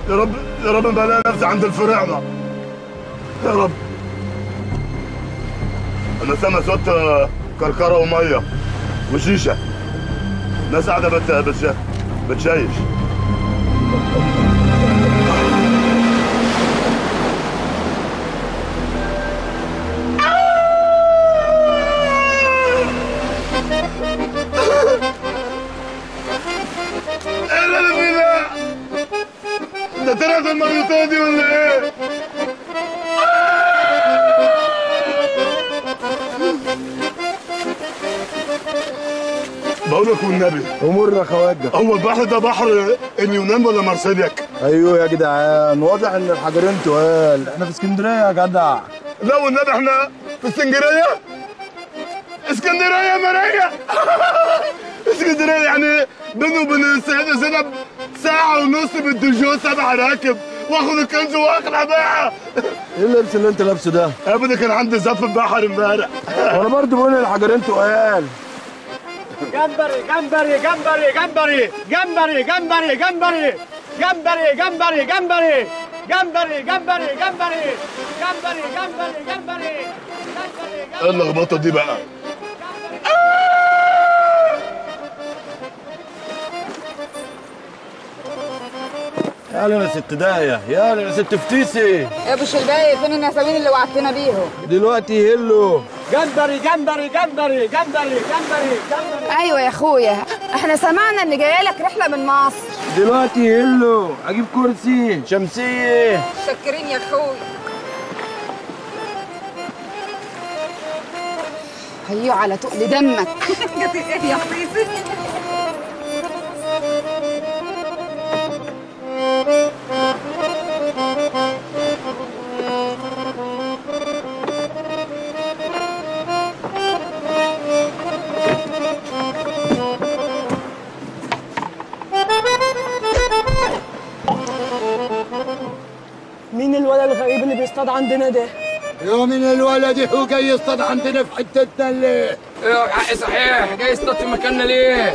يا رب يا رب ما الاقي نفسي عند الفراعنه يا رب انا سامع صوت آه، كركره وميه وشيشه ناس قاعده بت... بتش... بتشيش ايه اللي انا فيه ده؟ ده طلعت المريوطه دي ولا ايه؟ بقول لك والنبي امورنا خواجه هو البحر ده بحر اليونان ولا مرسيليك؟ ايوه يا جدعان واضح ان الحجرين تقال احنا في اسكندريه يا جدع لا والنبي احنا في اسكندريه اسكندريه ماريا اسكندريه يعني بيني وبين السيده زينب ساعه ونص بالدجو سبع راكب واخد الكنز واخلع بقى ايه اللبس اللي انت لابسه ده ابدا كان عندي زف بحر امبارح وانا برضه بقول الحجرين تقال جمبري جمبري جمبري جمبري جمبري جمبري جمبري جمبري جمبري جمبري جمبري جمبري جمبري جمبري جمبري جمبري ايه اللخبطه دي بقى يا يا ست دايه يا يا ست فتيسي يا ابو شلباي فين النساوين اللي وعدتنا بيهم دلوقتي هلو جمبري جمبري جمبري جمبري جمبري جمبري ايوه يا اخويا احنا سمعنا ان جايه لك رحله من مصر دلوقتي هلو اجيب كرسي شمسيه متشكرين يا اخويا هيو على تقل دمك يا حبيبي مين الولد الغريب اللي بيصطاد عندنا ده؟ يوم من الولد هو جاي يصطاد عندنا في حتتنا ليه ايوه حقي صحيح جاي يصطاد في مكاننا ليه؟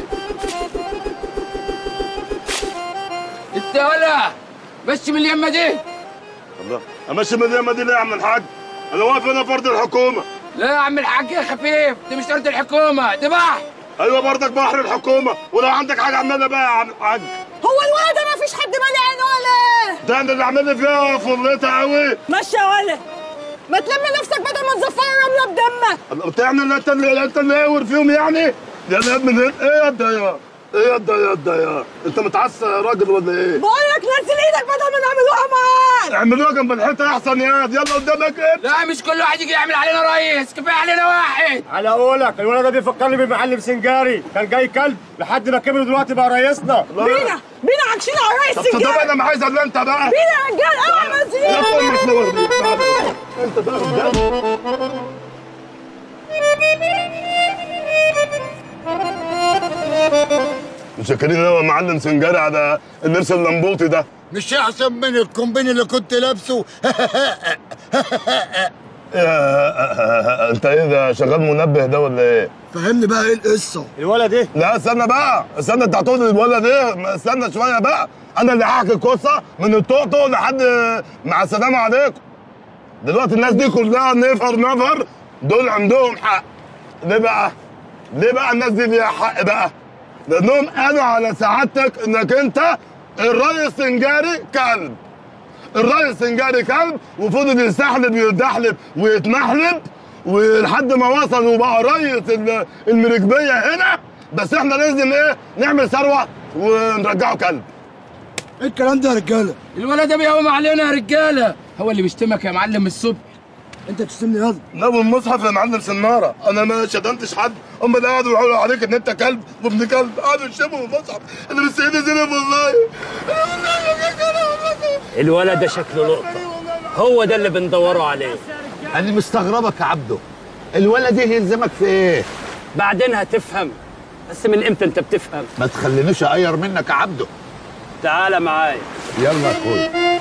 انت ولا مشي من اليمه دي الله امشي من اليمه دي ليه يا عم الحاج انا واقف هنا فرد الحكومه لا يا عم الحاج يا خفيف دي مش ارض الحكومه دي بحر ايوه برضك بحر الحكومه ولو عندك حاجه اعملها بقى يا عم الحاج هو الولد ده ما فيش حد مالي عينه ولا ده انت اللي عامل لي فيها فرلتها قوي مشي يا ولد ما تلم نفسك بدل ما تزفر الرمله بدمك الله بتعمل انت اللي انت اللي قاور فيهم يعني يا لا من هنا ايه يا ده يا ايه يا ده يا ده يا انت متعصب يا راجل ولا ايه؟ بقول لك نزل ايدك بدل ما نعملوها معاك اعملوها جنب الحيطه احسن يا يلا قدامك ايه؟ لا مش كل واحد يجي يعمل علينا ريس كفايه علينا واحد على قولك الولد ده بيفكرني بمعلم سنجاري كان جاي كلب لحد ما كبر دلوقتي بقى رئيسنا بينا بينا عاكشين على طب رئيس طب السجاد انا ما عايز الا انت بقى بينا يا رجال اوعى ما يا تزيد امك نور بيك تعالى. انت بقى قدام متشكرين قوي يا معلم سنجاري على اللبس اللمبوطي ده مش احسن من الكومبين اللي كنت لابسه يا- انت ايه ده شغال منبه ده ولا ايه؟ فهمني بقى ايه القصه الولد ده لا استنى بقى استنى انت هتقول الولد ايه استنى شويه بقى انا اللي هحكي القصه من الطقطق لحد مع السلامه عليكم دلوقتي الناس دي كلها نفر نفر دول عندهم حق ليه بقى؟ ليه بقى الناس دي ليها حق بقى؟ لانهم قالوا على سعادتك انك انت الريس سنجاري كلب الريس سنجاري كلب وفضل يستحلب ويتدحلب ويتمحلب ولحد ما وصل وبقى ريس ال- المركبيه هنا بس احنا لازم ايه نعمل ثروه ونرجعه كلب ايه الكلام ده يا رجاله الولد ده بيقوم علينا يا رجاله هو اللي بيشتمك يا معلم الصبح انت بتشتمني ياض لا والمصحف يا معلم سناره انا ما شتمتش حد هم اللي قعدوا يقولوا عليك ان انت كلب وابن كلب قعدوا يشتموا المصحف انا مش سيدي زينب والله أنا والله الولد ده شكله لقطة هو ده اللي بندوروا عليه انا مستغربك يا عبده الولد ايه يلزمك في ايه بعدين هتفهم بس من امتى انت بتفهم ما تخلينيش اغير منك يا عبده تعالى معايا يلا يا اخويا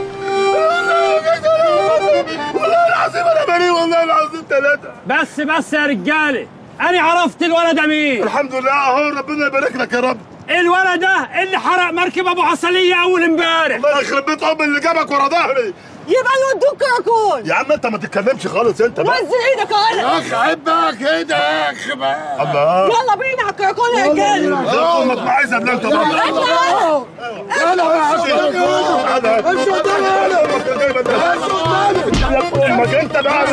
والله العظيم انا بريء والله العظيم ثلاثه بس بس يا رجالة أنا عرفت الولد ده مين الحمد لله اهو ربنا يبارك لك يا رب الولد ده اللي حرق مركب ابو عسليه اول امبارح الله يخرب بيت ام اللي جابك ورا ظهري يبقى نودوك كراكون يا عم انت ما تتكلمش خالص انت بقى نزل ايدك اهلا اخ عيب بقى كده يا اخ بقى الله يلا بينا على الكراكون يا رجاله ده امك ما عايزه ابنك طبعا اطلعوا يلا يا عم امشي امك انت بقى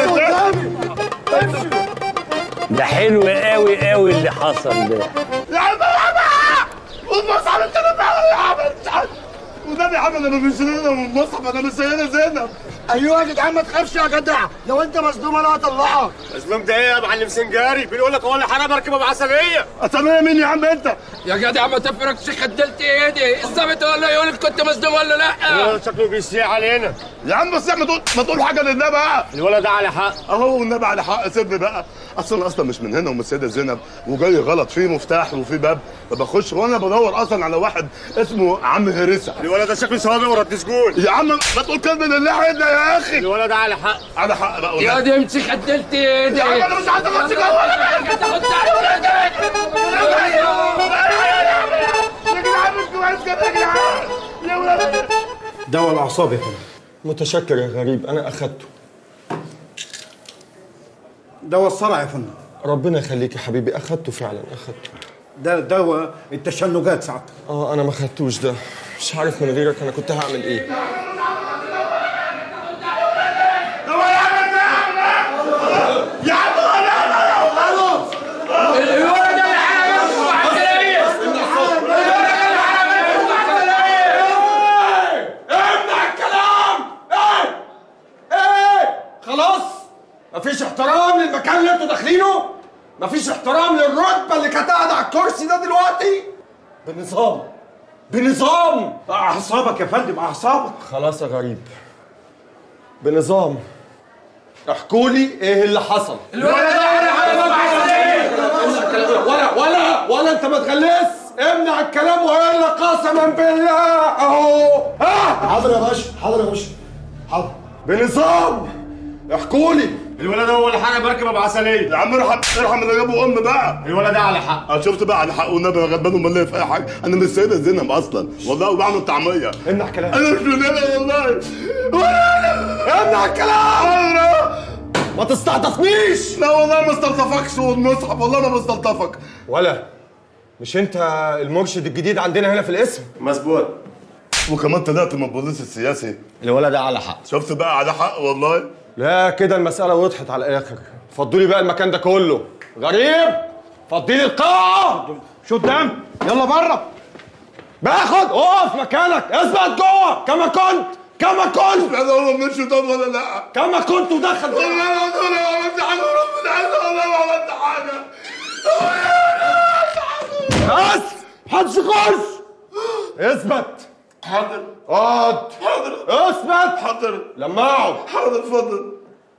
ده حلو قوي قوي اللي حصل ده يا عم بابا والمصحف انت اللي بتعمل يا عم وده يا عم انا مش سيدنا من المصحف انا مش سيدنا زينب ايوه يا جدعان ما تخافش يا جدع لو انت مصدوم انا هطلعك مظلوم ده ايه يا معلم سنجاري بيقول لك هو اللي حرق مركب ابو عسليه اسامي مين يا عم انت؟ يا جدع ما تفرقش خدلت ايدي الظابط ولا يقول لك كنت مصدوم ولا لا شكله بيسيع علينا يا عم بس ما تقول ما تقول حاجه لله بقى الولد ده على حق اهو والنبي على حق سيبني بقى اصلا اصلا مش من هنا ومن السيده زينب وجاي غلط في مفتاح وفي باب فبخش وانا بدور اصلا على واحد اسمه عم هرسه الولد ده شكله سوابق ورد سجون يا عم ما تقول كلمه لله عندنا يا اخي الولد ده على حق على حق بقى يا والنبي. دي امسك خدلت ايدي يا عم انا مش عايز اخش جوه يا جدع خد على يا جدعان مش كويس كده يا جدعان يا ولاد دواء الاعصاب يا فندم متشكر يا غريب انا اخدته دواء الصرع يا فندم ربنا يخليك يا حبيبي اخدته فعلا اخدته ده دواء التشنجات ساعتها اه انا ما خدتوش ده مش عارف من غيرك انا كنت هعمل ايه يا عم الولد ده اللي حرق مركب ابو عسليه امنع الكلام ايه ايه خلاص مفيش احترام للمكان اللي انتوا داخلينه مفيش احترام للرتبه اللي كانت قاعده على الكرسي ده دلوقتي بنظام بنظام اعصابك يا فندم اعصابك خلاص يا غريب بنظام احكوا لي ايه اللي حصل الولد ده اللي حرق ابو عسليه ولا ولا ولا انت ما تغلس امنع الكلام والا قسما بالله اهو ها حاضر يا باشا حاضر يا باشا حاضر بنظام احكوا لي الولد ده هو اللي حرق مركب ابو عسليه يا عم ارحم ارحم اللي جابه ام بقى الولد ده على حق انا شفت بقى على حق والنبي انا غلبان وملي في اي حاجه انا مش سيده زينب اصلا والله وبعمل طعميه امنع الكلام انا مش من هنا والله امنع الكلام ما تستعطفنيش لا والله ما استلطفكش والمصحف والله ما بستلطفك ولا مش انت المرشد الجديد عندنا هنا في الاسم مظبوط وكمان طلعت من البوليس السياسي الولد ده على حق شفت بقى على حق والله لا كده المسألة وضحت على الآخر فضوا لي بقى المكان ده كله غريب فضي لي القاعة شو الدم يلا بره باخد اقف مكانك اثبت جوه كما كنت كما كنت انا هو مش طب ولا لا كما كنت ودخل والله انا ما عملت حاجه وربنا عز والله ما عملت حاجه بس محدش يخش اثبت حاضر اقعد حاضر اثبت حاضر لما اقعد حاضر اتفضل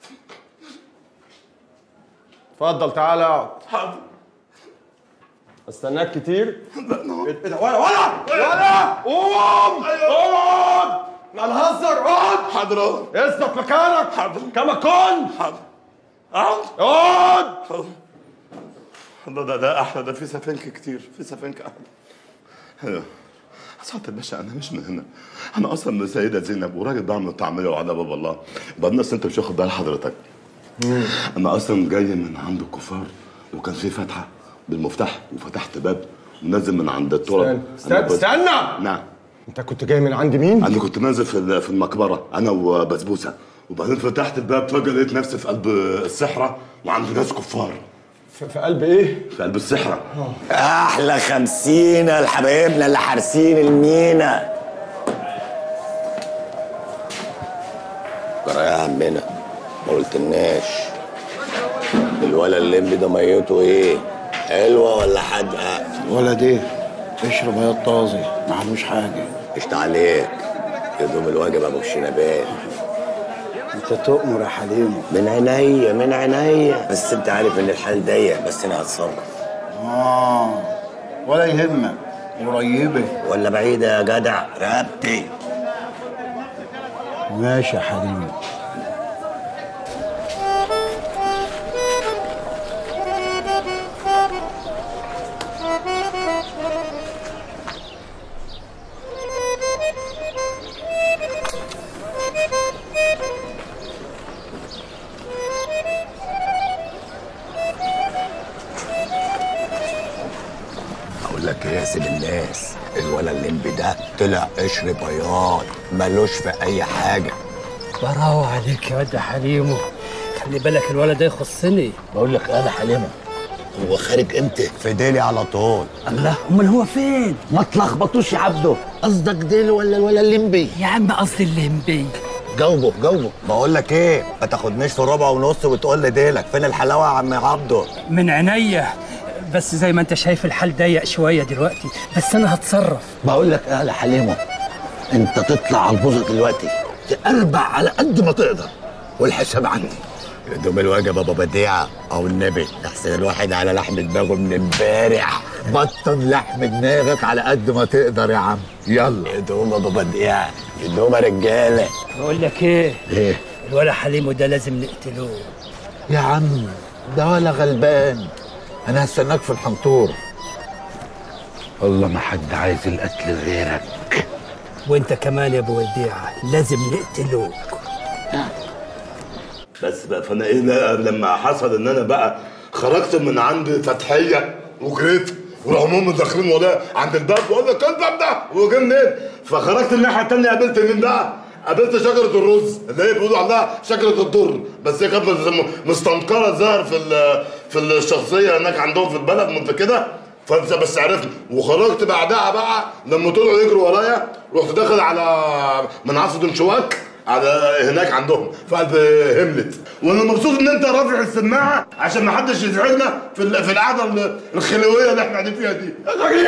اتفضل تعالى اقعد حاضر استناك كتير لا نو ايه ده ولا ولا ولا قوم اقعد ما نهزر اقعد حاضر اهو اثبت مكانك حاضر. كما كنت حاضر اقعد اقعد الله ده ده احلى ده في سفنك كتير في سفنك احلى ايوه سعادة الباشا انا مش من هنا انا اصلا من سيدة زينب وراجل بعمل طعميه وعلى باب الله بعدين اصل انت مش واخد بال حضرتك انا اصلا جاي من عند الكفار وكان في فتحه بالمفتاح وفتحت باب ونازل من عند التراب استنى أنا استنى بس- استنى نعم انت كنت جاي من عند مين؟ انا كنت نازل في ال- في المقبره انا وبسبوسه وبعدين فتحت الباب فجاه لقيت نفسي في قلب الصحراء وعند ناس كفار في في قلب ايه؟ في قلب الصحراء احلى خمسين لحبايبنا اللي حارسين المينا جرى يا عمنا ما قلتلناش الولا الليمبي ده ميته ايه حلوه ولا حادقه ولد ايه اشرب يا الطازي ما عملوش حاجه قشطة عليك يدوم الواجب ابو الشنبات انت تؤمر يا حليم من عينيا من عينيا بس انت عارف ان الحال ضيق بس انا هتصرف اه ولا يهمك قريبه ولا بعيده يا جدع رقبتي ماشي يا حليم الناس الولا الليمبي ده طلع قشر بياض ملوش في اي حاجه براو عليك يا واد يا حليمو خلي بالك الولد ده يخصني بقول لك انا حليمه هو خارج امتى في ديلي على طول الله امال هو فين ما تلخبطوش يا عبده قصدك ديل ولا ولا الليمبي يا عم قصدي الليمبي جاوبه جاوبه بقول لك ايه ما تاخدنيش في ربع ونص وتقول لي ديلك فين الحلاوه يا عم عبده من عينيا بس زي ما انت شايف الحال ضيق شويه دلوقتي بس انا هتصرف بقول لك ايه يا حليمه انت تطلع على البوظه دلوقتي تقربع على قد ما تقدر والحساب عندي دوم الوجب ابو بديعه او النبي احسن الواحد على لحم دماغه من امبارح بطل لحم دماغك على قد ما تقدر يا عم يلا دوم ابو بديعه دوم يا رجاله بقول لك ايه ايه الولا حليمو ده لازم نقتلوه يا عم ده ولا غلبان انا هستناك في الحنطور والله ما حد عايز القتل غيرك وانت كمان يا ابو وديعه لازم نقتلوك بس بقى فانا ايه بقى لما حصل ان انا بقى خرجت من عند فتحيه وجريت وراحوا هم داخلين ورايا عند الباب بقول لك الباب ده هو جه منين؟ فخرجت الناحيه الثانيه قابلت مين بقى؟ قابلت شجره الرز اللي هي بيقولوا عليها شجره الضر بس هي كانت م- مستنقره الظاهر في ال- في الشخصيه هناك عندهم في البلد انت كده فانت بس عرفت وخرجت بعدها بقى لما طلعوا يجروا ورايا رحت داخل على منعصر دنشواك على هناك عندهم في قلب هملت وانا مبسوط ان انت رافع السماعه عشان ما حدش يزعجنا في ال- في القعده ال- الخلويه اللي احنا قاعدين فيها دي غريب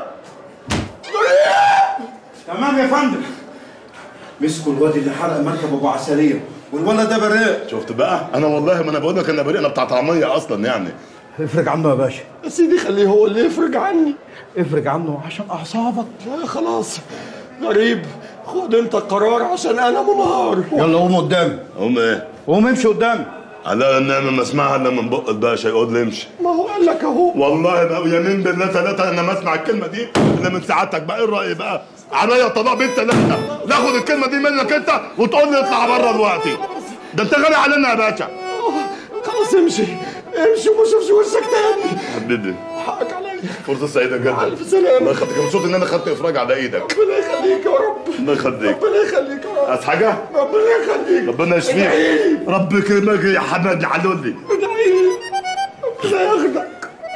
تمام يا فندم مسكوا الواد اللي حرق مركب ابو عسليه والولد ده بريء شفت بقى انا والله ما انا بقول لك انا بريء انا بتاع طعميه اصلا يعني افرج عنه يا باشا يا سيدي خليه هو اللي يفرج عني افرج عنه عشان اعصابك لا خلاص غريب خد انت القرار عشان انا منهار يلا قوم قدامي هم ايه؟ قوم امشي قدامي على ان انا ما اسمعها الا من بق الباشا يقول لي امشي ما هو قال لك اهو والله بقى يمين بالله ثلاثة أنا ما أسمع الكلمة دي إلا من سعادتك بقى إيه الرأي بقى؟ عليا طلاق بنت ثلاثة ناخد الكلمة دي منك أنت وتقول لي اطلع بره دلوقتي ده أنت غالي علينا يا باشا خلاص امشي امشي وما اشوفش وشك تاني حبيبي حقك عليا فرصة سعيدة جدا ألف سلامة. الله يخليك مبسوط إن أنا خدت إفراج على إيدك ربنا يخليك يا رب الله يخليك ربنا يخليك يا رب عايز حاجة؟ ربنا يخليك ربنا يشفيك رب يكرمك يا حماد علولي ادعي لي ربنا ياخدك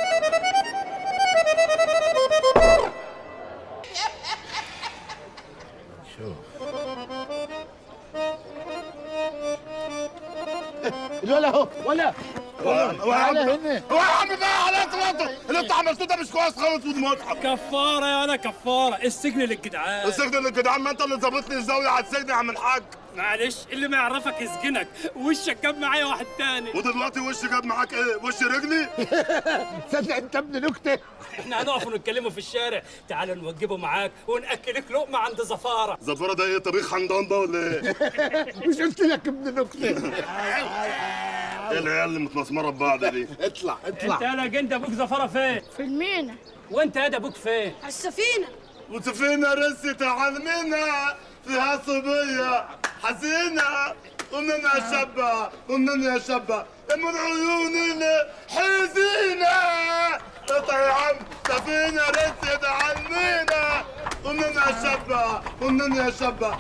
ولا هو ولا هو يا عم تعالى هنا. هو يا عم بقى على انت اللي انت عملته ده مش كويس خالص والمصحف كفاره يا انا كفاره السجن للجدعان السجن اللي كده عم انت اللي ظابطني الزاويه على السجن يا عم الحاج معلش اللي ما يعرفك يسجنك وشك جاب معايا واحد تاني ودلوقتي وش جاب معاك ايه؟ وش رجلي؟ تصدق انت ابن نكته احنا هنقف ونتكلموا في الشارع تعال نوجبه معاك وناكلك لقمه عند زفاره زفرة ده ايه طبيخ حمضان ده ولا ايه؟ مش قلت لك ابن نكته ايه العيال اللي متمسمره ببعض دي؟ اطلع انت اطلع يالا جند ابوك زفاره فين في المينا وانت يا ابوك فين على السفينة وسفينة رست علمنا فيها صبية حزينة ومن يا شابة ومن يا شابة من عيوننا حزينة اطلع يا عم سفينة رست علمنا ومن يا شابة ومن يا شابة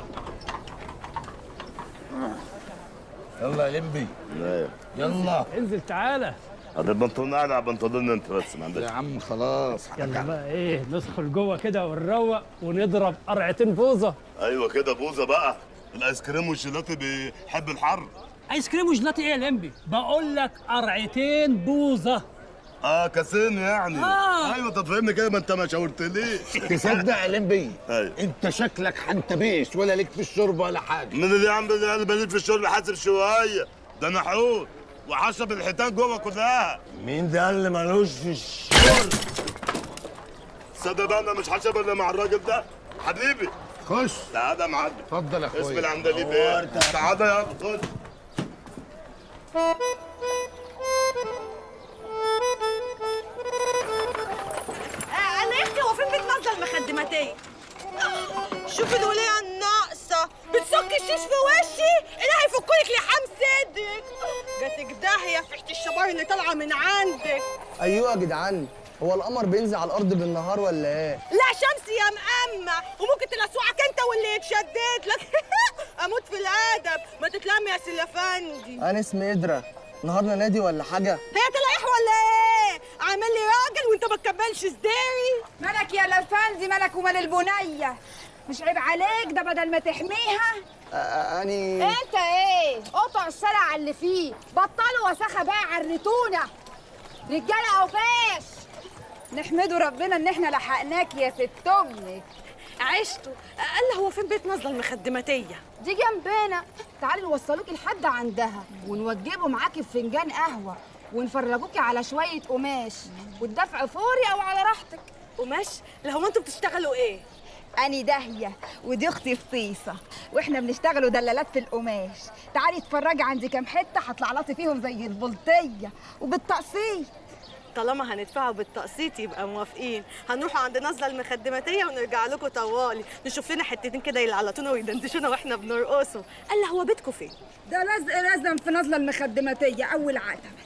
يلا يا لمبي يلا انزل تعالى هذا البنطلون قاعد على بنطلون انت بس ما عندكش يا عم خلاص يلا بقى ايه ندخل جوه كده ونروق ونضرب قرعتين بوظه ايوه كده بوزه بقى الايس كريم والجيلاتي بيحب الحر ايس كريم وجلاتي ايه يا لمبي بقول لك قرعتين بوظه اه كاسين يعني آه. ايوه طب فهمني كده ما انت ما شاورتليش تصدق يا لمبي ايوه انت شكلك حنتبيش ولا ليك في الشرب ولا حاجه من اللي عم اللي بنيت في الشرب حاسب شويه ده انا حوت وحشب الحيتان جوه كلها مين ده اللي ملوش في الشغل صدق بقى انا مش حشب الا مع الراجل ده حبيبي خش تعالى يا معلم اتفضل يا اسم اخويا العندليب ايه تعالى يا خد انا يا اختي هو فين بتنزل المخدماتيه شوفي الولية الناقصة بتسك الشيش في وشي إلهي يفكلك لحام صدرك جاتك داهية في ريحة الشبار اللي طالعة من عندك ايوه يا جدعان هو القمر بينزل على الارض بالنهار ولا ايه لا شمس يا مأمة وممكن تلسوعك انت واللي يتشدد لك اموت في الادب ما تتلم يا سلفندي انا اسمي ادرا نهارنا نادي ولا حاجه هي تلاقيح ولا ايه عامل لي راجل وانت ما تكملش صداري مالك يا لفندي مالك ومال البنيه مش عيب عليك ده بدل ما تحميها اني انت ايه قطع الشارع اللي فيه بطلوا وسخه بقى عرتونا رجاله اوفاش نحمدوا ربنا ان احنا لحقناك يا ست امك عشتوا قال هو فين بيت نازله المخدماتيه دي جنبنا تعالي نوصلوكي لحد عندها ونوجبوا معاكي بفنجان قهوه ونفرجوكي على شويه قماش والدفع فوري او على راحتك قماش لا هو انتوا بتشتغلوا ايه أني داهية ودي أختي فطيسة وإحنا بنشتغلوا دلالات في القماش تعالي اتفرجي عندي كام حتة هطلعلطي فيهم زي البلطية وبالتقسيط طالما هندفعوا بالتقسيط يبقى موافقين هنروحوا عند نازله المخدماتيه ونرجع لكم طوالي نشوف لنا حتتين كده يلعلطونا ويدندشونا واحنا بنرقصوا قال هو بيتكم فين ده لزق لازم في نازلة المخدماتية أول عتبة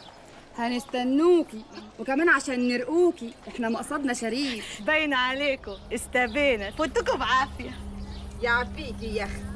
هنستنوكي وكمان عشان نرقوكي احنا مقصدنا شريف باين عليكم استبينا فوتكم بعافيه يعافيكي يا اختي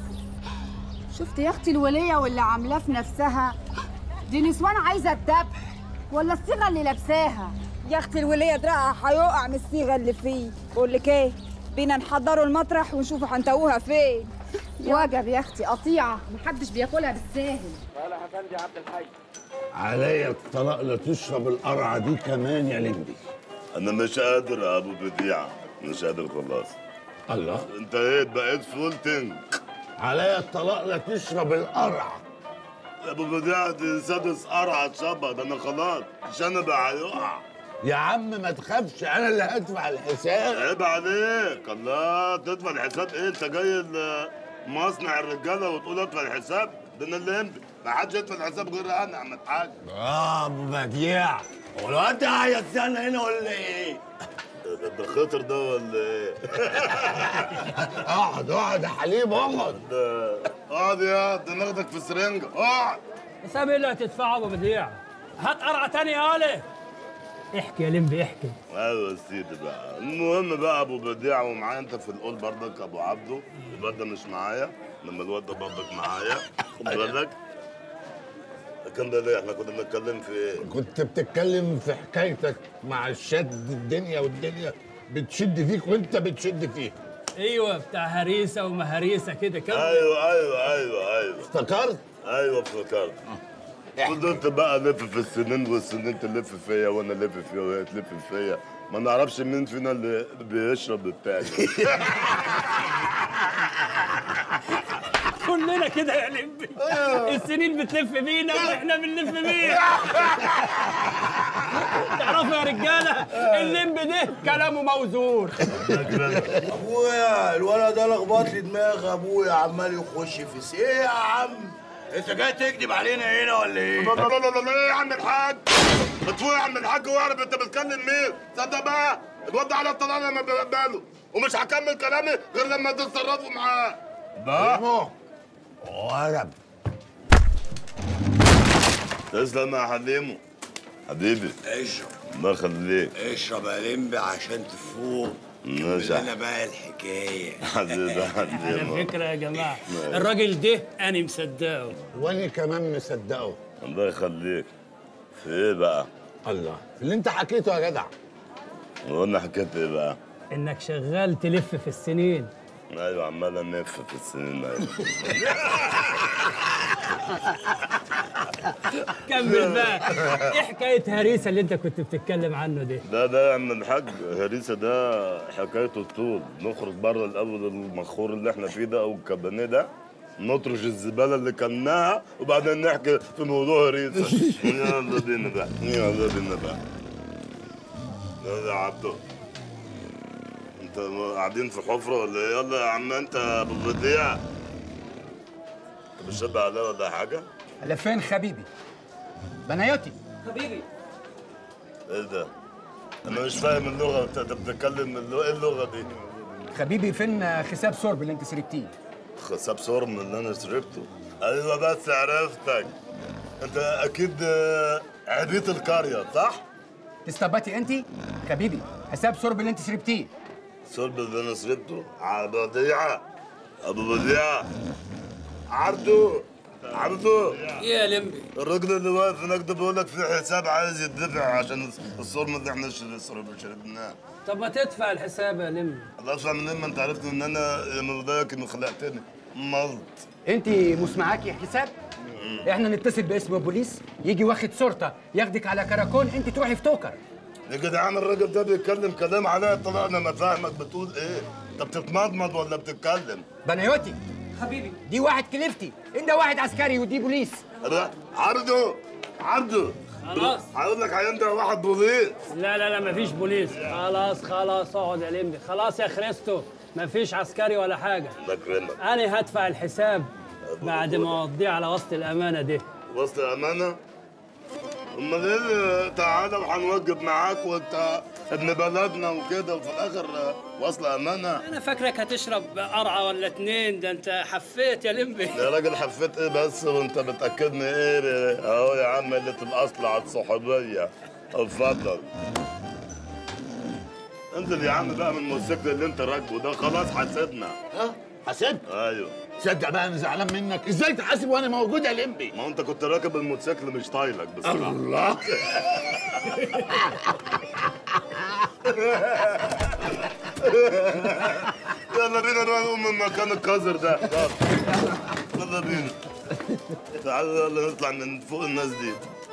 شفت يا اختي الولية واللي عاملاه في نفسها دي نسوان عايزة الذبح ولا الصيغة اللي لابساها يا اختي الولية دراعها هيقع من الصيغة اللي فيه بقول لك ايه بينا نحضروا المطرح ونشوفوا هنتوها فين وجب يا اختي قطيعة محدش بياكلها بالساهل صالح افندي عبد الحي عليا الطلاق لا تشرب القرعه دي كمان يا لمبي انا مش قادر يا ابو بديعه مش قادر خلاص الله انت ايه بقيت فول تنك عليا الطلاق لا تشرب القرعه يا ابو بديعه دي سادس قرعه اتشبه ده انا خلاص شنب هيقع يا عم ما تخافش انا اللي هدفع الحساب عيب عليك الله تدفع الحساب ايه انت جاي ال- مصنع الرجاله وتقول ادفع الحساب ده انا اللي يمضي ما حدش يدفع الحساب غير انا يا عم الحاج اه ابو بديع هو الواد ده هيستنى هنا ولا ايه؟ ده- ده خطر ده ولا ايه؟ اقعد اقعد يا حليم اقعد ده- اقعد يا ده ناخدك في سرنجه اقعد حساب ايه اللي هتدفعه ابو بديع هات قرعه تاني يا آله احكي يا لمبي احكي ايوه يا سيدي بقى المهم بقى ابو بديع ومعايا انت في القول برضك ابو عبده الواد ده مش معايا لما الواد ده برضك معايا خد بالك كان ده ليه احنا كنا بنتكلم في ايه؟ كنت بتتكلم في حكايتك مع الشد الدنيا والدنيا بتشد فيك وانت بتشد فيها ايوه بتاع هريسه ومهريسه كده كمل ايوه ايوه ايوه ايوه افتكرت؟ ايوه افتكرت فضلت بقى الف في السنين والسنين تلف فيا وانا الف فيها وهي تلف فيا ما نعرفش مين فينا اللي بيشرب التاني كلنا كده يا لمبي السنين بتلف بينا واحنا بنلف بيها تعرفوا يا رجاله اللمبي ده كلامه موزون ابويا الولد ده لخبط لي دماغ ابويا عمال يخش في سي ايه يا عم انت جاي تكذب علينا هنا ولا ايه؟ لا لا لا لا لا يا عم الحاج بتفوق يا عم الحاج واعرف انت بتكلم مين تصدق بقى الواد ده على الطلاق لما باله ومش هكمل كلامي غير لما تتصرفوا معاه بقى ورب تسلم يا حليمو حبيبي اشرب الله يخليك اشرب يا لمبي عشان تفوق ماشي كمل لنا بقى الحكايه حبيبي على حليمو فكره يا جماعه الراجل ده انا مصدقه وانا كمان مصدقه الله يخليك في ايه بقى؟ الله اللي انت حكيته يا جدع قلنا حكيت ايه بقى؟ انك شغال تلف في السنين ايوه عمال انف في السنين ايوه كمل بقى ايه حكايه هريسه اللي انت كنت بتتكلم عنه ده ده ده يا عم الحاج هريسه ده حكايته الطول نخرج بره الاول المخور اللي احنا فيه ده او الكابانيه ده نطرش الزباله اللي كلناها وبعدين نحكي في موضوع هريسه يلا بينا بقى يلا بينا بقى يلا يا عبدو انت قاعدين في حفره ولا ايه يلا يا عم انت يا ابو بديع انت بتشبه عليا ولا حاجه؟ على فين حبيبي بنايوتي حبيبي ايه ده؟ انا مش فاهم اللغه انت أنت بتتكلم اللغة- ايه اللغه دي؟ حبيبي فين حساب سورب اللي انت سرقتيه حساب صور من اللي انا شربته ايوه بس عرفتك انت اكيد آه، عبيط القريه صح؟ تستباتي انت خبيبي حساب شرب اللي انت شربتيه صلب اللي انا شربته على بديعه ابو بديعه عرضه عرضه ايه يا لمبي الراجل اللي واقف هناك ده بيقول لك في حساب عايز يدفع عشان الصرم اللي احنا شرب- شربناه طب ما تدفع الحساب يا لمبي الله ادفع منين ما انت عرفت ان انا لما بداك انه خلقتني ملط انت مش معاكي حساب احنا نتصل باسم البوليس يجي واخد صورته ياخدك على كراكون انت تروحي في توكر يا جدعان الراجل ده بيتكلم كلام عليا طلع انا ما فاهمك بتقول ايه انت بتتمضمض ولا بتتكلم بنيوتي حبيبي دي واحد كليفتي انت واحد عسكري ودي بوليس لا، عرضه عرضه خلاص. هقول لك هينده واحد بوليس لا لا لا مفيش بوليس خلاص خلاص اقعد يا لمبي خلاص يا خريستو مفيش عسكري ولا حاجه الله يكرمك انا هدفع الحساب بعد ما اوديه على وسط الامانه دي وسط امانه امال ايه تعالى وهنوجب معاك وانت ابن بلدنا وكده وفي الاخر وصل امانه انا فاكرك هتشرب قرعه ولا اتنين ده انت حفيت يا لمبي يا راجل حفيت ايه بس وانت بتاكدني ايه اهو يا عم قله الاصل على الصحوبيه اتفضل انزل يا عم بقى من الموتوسيكل اللي انت راكبه ده خلاص حاسبنا ها حسبت ايوه تصدق بقى انا زعلان منك ازاي تحاسب وانا موجود يا لمبي ما هو انت كنت راكب الموتوسيكل مش طايلك بصراحه الله يلا بينا نقوم من مكان القذر ده يلا. يلا بينا تعالوا يلا نطلع من فوق الناس دي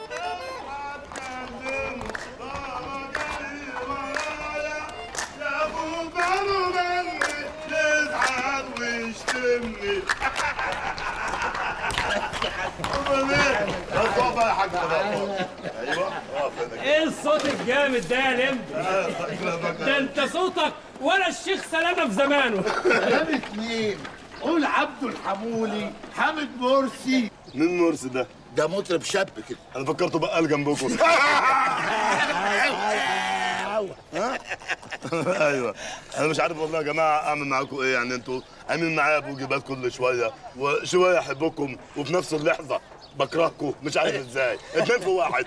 بس اقف بقى يا حاج ايوه اقف هنا ايه الصوت الجامد ده يا لمبي ده انت صوتك ولا الشيخ سلامه في زمانه سلامة مين؟ قول عبده الحمولي حامد مرسي مين مرسي ده؟ ده مطرب شاب كده انا فكرته بقال جنبكم ايوه انا مش عارف والله يا جماعه اعمل معاكم ايه يعني انتوا عاملين معايا ابو جبال كل شويه وشويه احبكم وفي نفس اللحظه بكرهكم مش عارف ازاي اتنين في واحد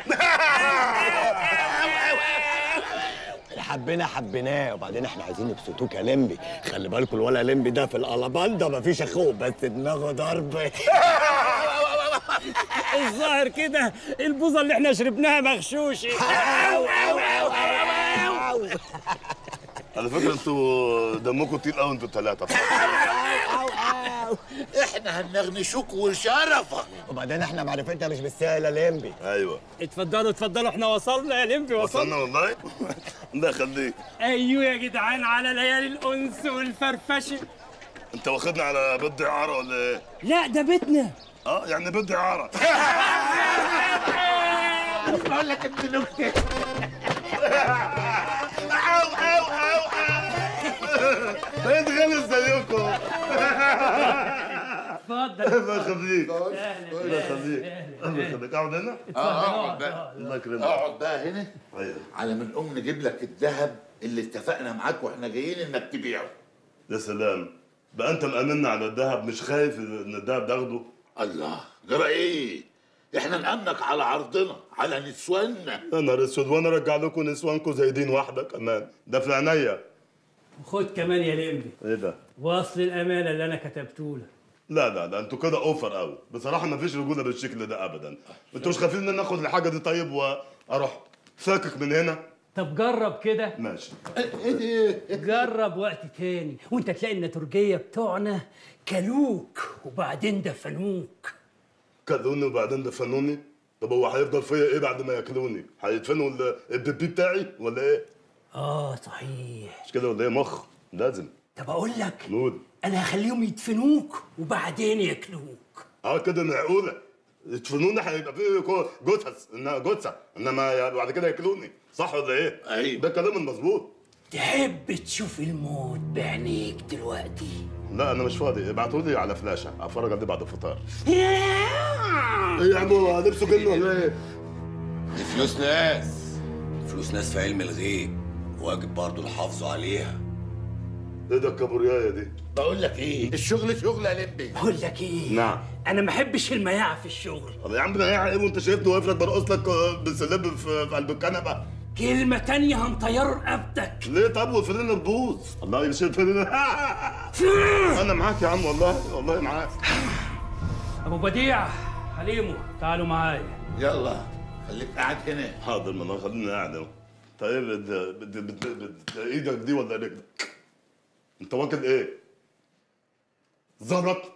حبينا حبيناه وبعدين احنا عايزين نبسطوك يا لمبي خلي بالكم الولا لمبي ده في القلبان مفيش اخوه بس دماغه ضرب الظاهر كده البوظه اللي احنا شربناها مغشوشه على فكره انتوا دمكم تقيل قوي انتوا الثلاثه احنا هنغنشوك وشرفك وبعدين احنا معرفتنا مش بالسهل يا لمبي ايوه اتفضلوا اتفضلوا احنا وصلنا يا لمبي وصلنا وصلنا والله الله يخليك ايوه يا جدعان على ليالي الانس والفرفشه انت واخدنا على بد اعاره ولا ايه؟ لا ده بيتنا اه يعني بد اعاره بقول لك ابن نكته او او او بقيت غلس زيكم اتفضل الله يخليك الله يخليك الله يخليك اقعد هنا اه اقعد بقى الله يكرمك اقعد بقى هنا ايوه على ما نقوم نجيب لك الذهب اللي اتفقنا معاك واحنا جايين انك تبيعه يا سلام بقى انت مأمنا على الذهب مش خايف ان الذهب تاخده الله جرى ايه احنا نأمنك على عرضنا على نسواننا يا نهار اسود وانا ارجع لكم نسوانكم زي دين واحده كمان ده في عينيا خد كمان يا لمبي ايه ده؟ واصل الامانه اللي انا كتبته لك لا لا لا انتوا كده اوفر قوي بصراحه ما فيش رجوله بالشكل ده ابدا انتوا مش خايفين ان ناخد الحاجه دي طيب واروح فاكك من هنا طب جرب كده ماشي جرب وقت تاني وانت تلاقي النتورجيه بتوعنا كلوك وبعدين دفنوك كلوني وبعدين دفنوني طب هو هيفضل فيا ايه بعد ما ياكلوني؟ هيدفنوا ال- البيبي بتاعي ولا ايه؟ اه صحيح مش كده ولا ايه مخ؟ لازم طب اقول لك نود انا هخليهم يدفنوك وبعدين ياكلوك اه كده معقوله يدفنوني هيبقى فيه كو- جثث انها جثه انما يا- بعد كده ياكلوني صح ولا ايه؟ ايوه ده كلام المظبوط تحب تشوف الموت بعينيك دلوقتي لا انا مش فاضي ابعتوا لي على فلاشه اتفرج عليه بعد الفطار ايه يا عم هو لبسه جن ولا ايه؟ دي فلوس ناس فلوس ناس في علم الغيب واجب برضه الحافظ عليها ايه ده الكابوريايه دي؟ بقول لك ايه الشغل شغل يا لمبي بقول لك ايه نعم انا ما احبش المياعه في الشغل طب يا عم ده ايه وانت شايفني واقف لك برقص لك آه، بسلب في في قلب الكنبه كلمة تانية هنطيره رقبتك ليه طب وفرين البوظ الله يشيل فرين انا معاك يا عم والله والله معاك ابو بديع حليمو تعالوا معايا يلا خليك قاعد هنا حاضر ما انا خليني قاعد اهو طيب بد- بد- بد- بد- ايدك دي ولا رجلك انت واكل ايه زلط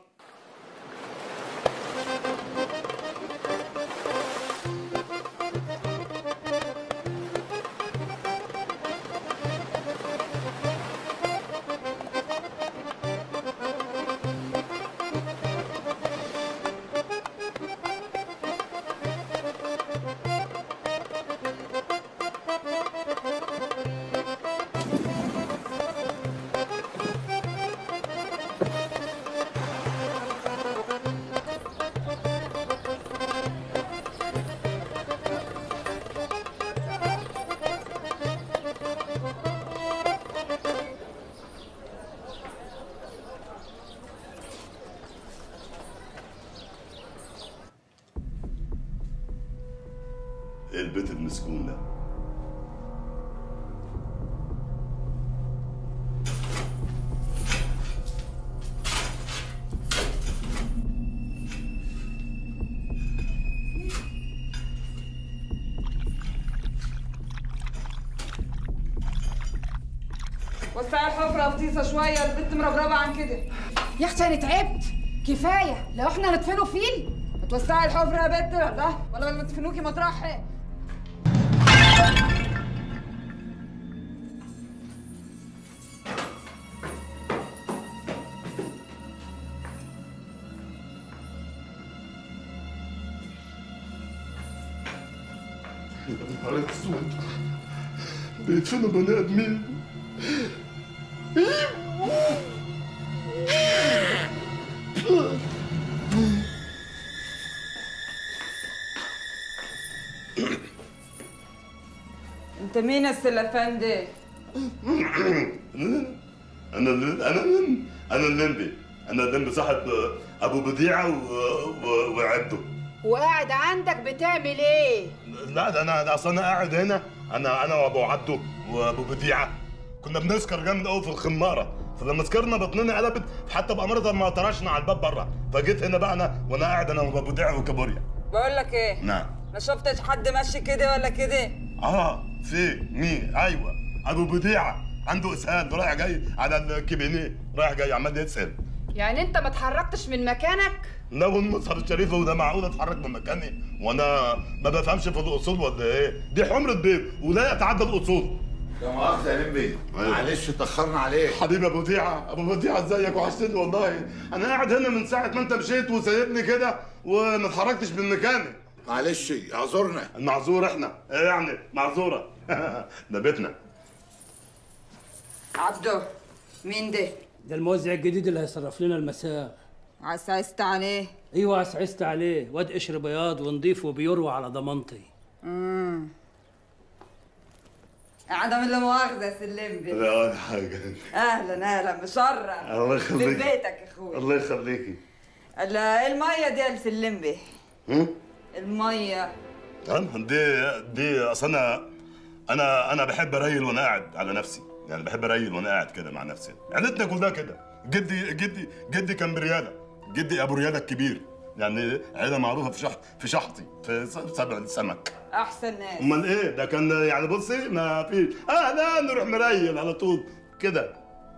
ايه البيت المسكون ده وسعي الحفرة فطيسة شوية البنت مربربة عن كده يا اختي انا تعبت كفايه لو احنا ندفنه فيل توسعي الحفرة يا بنت لا ولا ما تدفنوكي مطرح يا نهار اسود بيدفنوا بني ادمين انت مين السلفان ده؟ انا اللي انا اللي انا الليمبي انا الليمبي صاحب ابو بديعه و... و... وعبده وقاعد عندك بتعمل ايه لا ده انا ده اصل انا قاعد هنا انا انا وابو عبده وابو بديعه كنا بنسكر جامد قوي في الخماره فلما سكرنا بطننا قلبت حتى بأمارة ما طرشنا على الباب بره فجيت هنا بقى انا وانا قاعد انا وابو بديعه وكابوريا بقول لك ايه؟ نعم ما شفتش حد ماشي كده ولا كده؟ اه في مين ايوه ابو بديعه عنده اسهال رايح جاي على الكابينيه رايح جاي عمال يسال يعني انت ما اتحركتش من مكانك لو المظهر الشريف وده معقول اتحرك من مكاني وانا ما بفهمش في الاصول ولا ايه دي حمرة بيض ولا يتعدى الاصول لا مؤاخذة يا لمبي معلش اتأخرنا عليك حبيبي ابو وديعه ابو وديعه ازيك وحشتني والله انا قاعد هنا من ساعه ما انت مشيت وسايبني كده وما اتحركتش من مكاني معلش اعذرنا المعذور احنا ايه يعني معذوره ده بيتنا عبده مين ده؟ ده الموزع الجديد اللي هيصرف لنا المساء عسعست عليه ايوه عسعست عليه واد قشر بياض ونضيف وبيروى على ضمانتي امم عدم اللي مؤاخذة يا سلمبي لا ولا حاجه اهلا اهلا مشرف الله يخليك في بيتك يا اخوي الله يخليكي لا المية دي يا سلمبي هم؟ المية تمام دي دي اصل انا انا انا بحب اريل وانا قاعد على نفسي يعني بحب اريل وانا قاعد كده مع نفسي عيلتنا كلها كده جدي جدي جدي كان برياله جدي ابو رياله الكبير يعني عيله معروفه في شحط في شحطي في س- سبع السمك احسن ناس امال ايه ده كان يعني بصي ما في اه لا نروح مريل على طول كده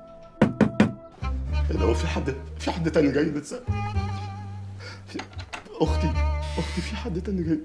ايه ده هو في حد في حد تاني جاي لسه في- اختي اختي في حد تاني جاي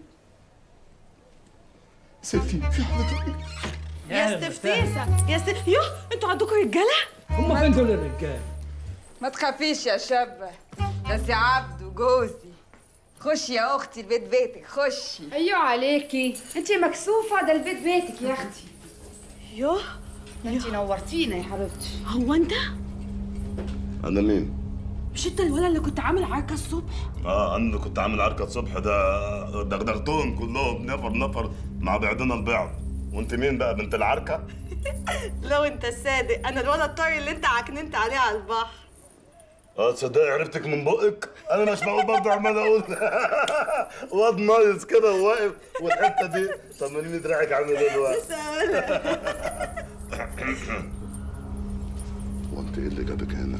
ستي في حد تاني يا استفتيسة يا ست يوه انتوا عندكم رجالة؟ هم فين دول الرجال؟ ما تخافيش يا شابة ده سي عبده جوزي خشي يا اختي البيت بيتك خشي ايوه عليكي انت مكسوفه ده البيت بيتك يا اختي يوه انت نورتينا يا حبيبتي هو انت؟ انا مين؟ مش انت الولد اللي كنت عامل عركة الصبح؟ اه انا كنت عامل عركه الصبح ده دغدغتهم كلهم نفر نفر مع بعضنا البعض وانت مين بقى بنت العركه؟ لو انت صادق انا الولد الطري اللي انت عكننت عليه على البحر اه تصدقي عرفتك من بقك انا مش معقول برضه عمال اقول واد نايس كده وواقف والحته دي طمنيني دراعك عامل ايه دلوقتي وانت ايه اللي جابك هنا؟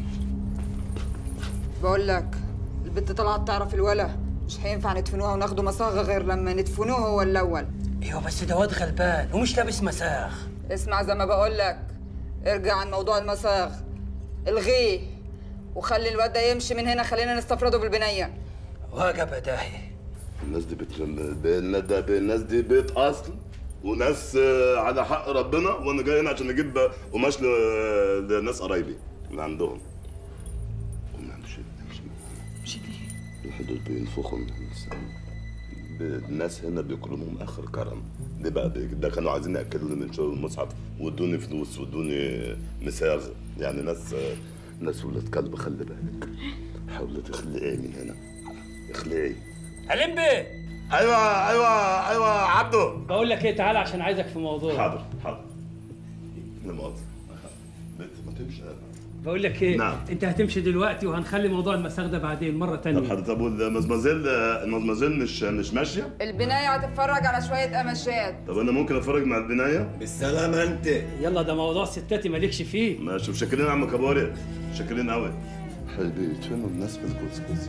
بقول لك البنت طلعت تعرف الولا مش هينفع ندفنوها وناخده مصاغه غير لما ندفنوه هو الاول ايوه بس ده واد غلبان ومش لابس مساخ اسمع زي ما بقول لك ارجع عن موضوع المصاغ الغيه وخلي الواد ده يمشي من هنا خلينا نستفرده بالبنيه وجب داهي الناس دي بت... ب- ده ب- الناس دي بيت اصل وناس آه، على حق ربنا وانا جاي هنا عشان اجيب قماش ل- لناس قرايبي من عندهم قوم امشي امشي مشي الحدود بينفخوا من اللسان ب- الناس هنا بيكرموهم اخر كرم دي بقى بي- ده كانوا عايزين ياكلوني من شغل المصحف وادوني فلوس وادوني مساغ يعني ناس آه، ناس ولاد كلب خلي بالك حاولي تخلعي من هنا اخلعي علم بيه ايوه ايوه ايوه عبده بقول لك ايه تعالى عشان عايزك في موضوع حاضر حاضر لا مؤاخذة بنت ما تمشي بقول لك ايه نعم. انت هتمشي دلوقتي وهنخلي موضوع المساغ ده بعدين مره تانية طب حضرتك طب والمزمزيل المزمزيل مش مش ماشيه؟ البنايه هتتفرج على شويه قماشات طب انا ممكن اتفرج مع البنايه؟ بالسلامة انت يلا ده موضوع ستاتي مالكش فيه ماشي شاكرين يا عم كباري شاكرين قوي حبيبي يدفنوا الناس في الكوسكوس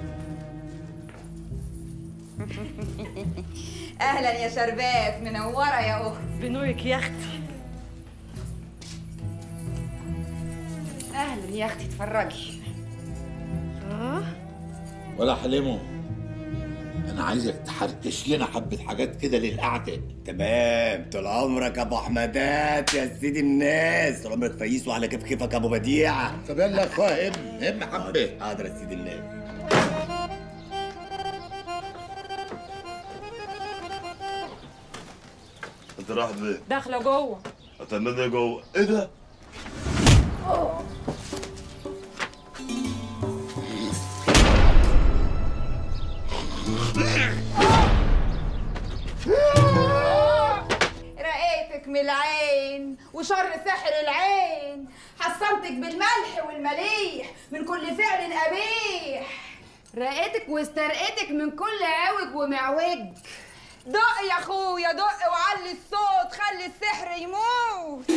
اهلا يا شربات منوره يا اخت بنورك يا اختي اهلا يا اختي اتفرجي اه ولا حليمو انا عايزك تحركش لنا حبه حاجات كده للقعده تمام طول عمرك ابو احمدات يا سيدي الناس طول عمرك فييس وعلى كيف كيفك ابو بديع طب يلا يا اخويا هم هم حبه حاضر يا سيدي الناس انت رايح فين؟ داخله جوه هتعمل ايه جوه؟ ايه ده؟ رقيتك من العين وشر سحر العين حصنتك بالملح والمليح من كل فعل قبيح رقيتك واسترقيتك من كل عوج ومعوج دق يا اخويا دق وعلي الصوت خلي السحر يموت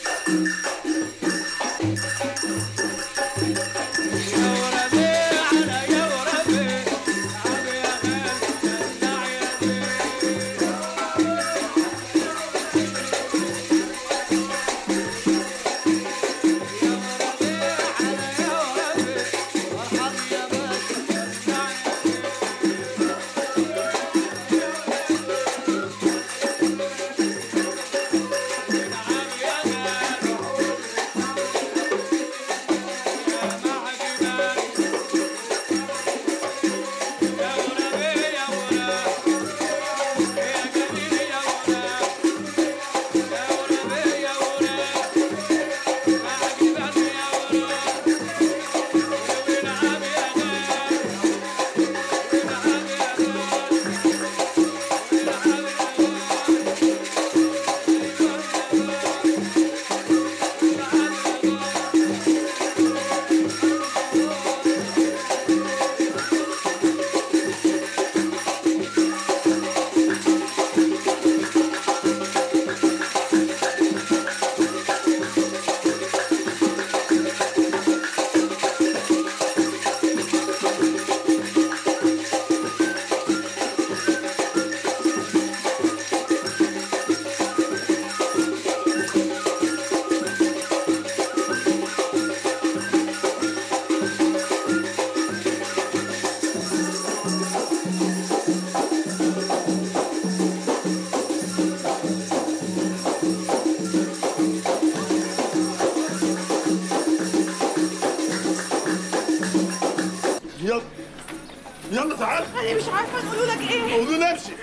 يلا يلا تعال انا مش عارفه نقول لك ايه قولوا لي امشي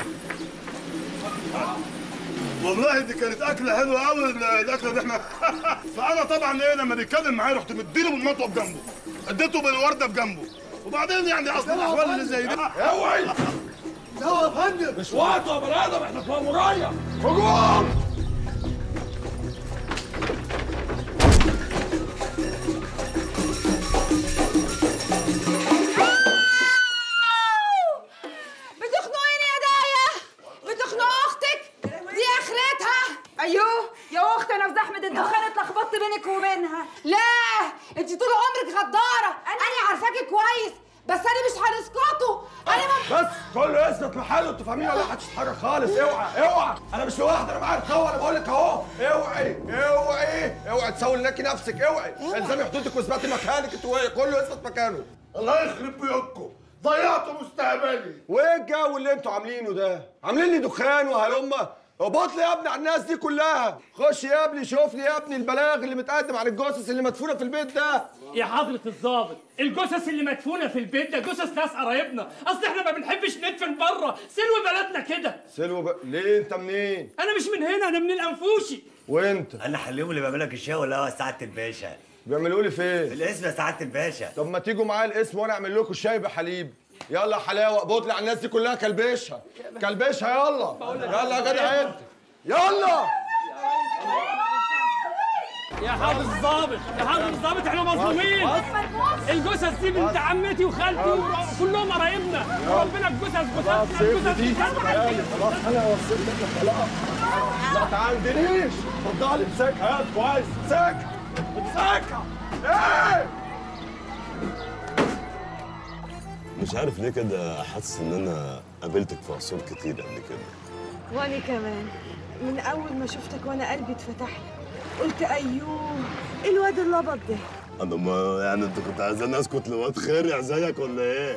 والله دي كانت اكله حلوه قوي الاكله دي احنا فانا طبعا ايه لما بيتكلم معايا رحت مديله بالمطوه بجنبه اديته بالورده بجنبه وبعدين يعني اصل الاحوال اللي زي دي اوعي لا يا فندم مش وقته يا بني ادم احنا في مأمورية هجوم طول عمرك غداره انا عارفاكي كويس بس انا مش هنسكتوا انا ما بس كله يثبت محله انتوا فاهمين ولا محدش يتحرك خالص اوعى اوعى انا مش لوحدي انا معاك اهو انا بقول لك اهو اوعي اوعي اوعي تسوي لناكي نفسك اوعي الزمي حدودك واثبتي مكانك انتوا ايه كله يثبت مكانه الله يخرب بيوتكم ضيعتوا مستقبلي وايه الجو اللي انتوا عاملينه ده عاملين لي دخان وهلمه ابط لي يا ابني على الناس دي كلها خش يا ابني شوف لي يا ابني البلاغ اللي متقدم عن الجثث اللي مدفونه في البيت ده يا حضرة الضابط الجثث اللي مدفونة في البيت ده جثث ناس قرايبنا اصل احنا ما بنحبش ندفن بره سلو بلدنا كده سلوى ب... ليه انت منين انا مش من هنا انا من الانفوشي وانت انا حليهم اللي بيعمل لك الشاي ولا هو سعاده الباشا بيعملوا لي فين في الاسم يا سعاده الباشا طب ما تيجوا معايا الاسم وانا اعمل لكم الشاي بحليب يلا يا حلاوه اقبض لي على الناس دي كلها كلبشها كلبشها يلا يلا يا جدع انت يلا يا حضرة الضابط يا حضرة الضابط احنا مظلومين الجثث دي بنت عمتي وخالتي كلهم قرايبنا وربنا الجثث جثث الجثث خلاص انا وصلت لك خلاص لا تعندنيش اتفضلي امسكها يا كويس امسكها امسكها ايه مش عارف ليه كده حاسس ان انا قابلتك في عصور كتير قبل كده وانا كمان من اول ما شفتك وانا قلبي اتفتح لك قلت ايوه إيه الواد الابيض ده انا ما يعني انت كنت عايزاني اسكت لواد خارع زيك ولا ايه؟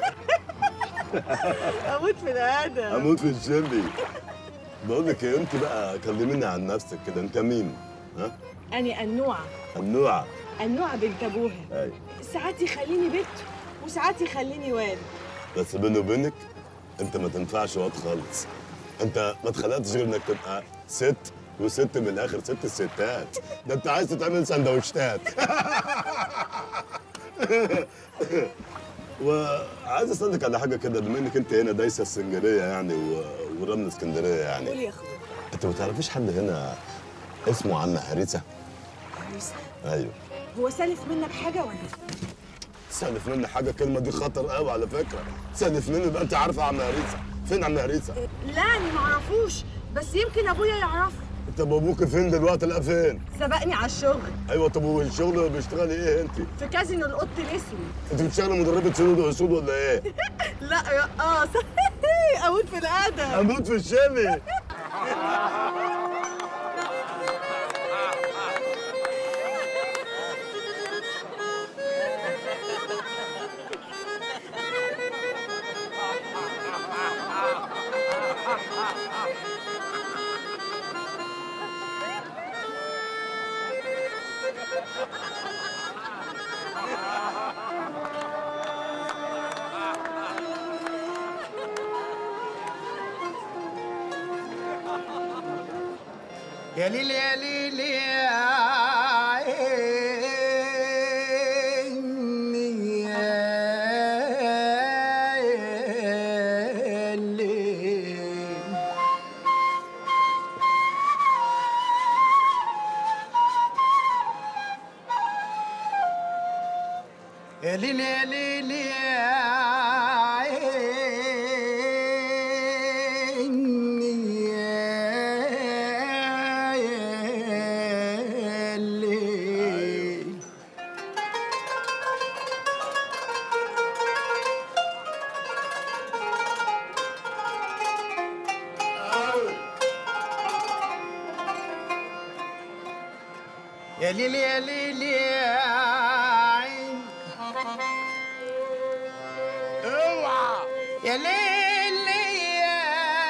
اموت في الادم اموت في الشبي بقول لك ايه انت بقى كلميني عن نفسك كده انت مين؟ ها؟ اني النوعه النوع النوعه بنت ابوها ايوه ساعات يخليني بنت وساعات يخليني واد بس بيني وبينك انت ما تنفعش واد خالص انت ما اتخلقتش غير انك تبقى ست وست من الاخر ست الستات ده انت عايز تتعمل سندوتشات وعايز اسالك على حاجه كده بما انك انت هنا دايسه السنجريه يعني و... ورمل اسكندريه يعني قول يا اخويا انت ما تعرفيش حد هنا اسمه عم هريسه عريسة. ايوه هو سالف منك حاجه ولا سالف مني حاجه الكلمه دي خطر قوي على فكره سالف مني يبقى انت عارفه عم هريسه فين عم هريسه لا انا معرفوش بس يمكن ابويا يعرفه طب ابوك فين دلوقتي لا فين سبقني على الشغل ايوه طب والشغل بيشتغلي ايه انت في كازينو القط الاسود انت بتشتغلي مدربه سود واسود ولا ايه لا رقاص اموت في الادب اموت في الشامي يا ليل يا ليل يا عيني يا ليل يا ليل يا ليل يا عيني يا ليل يا ليل يا ليل يا عين اوعى يا ليل يا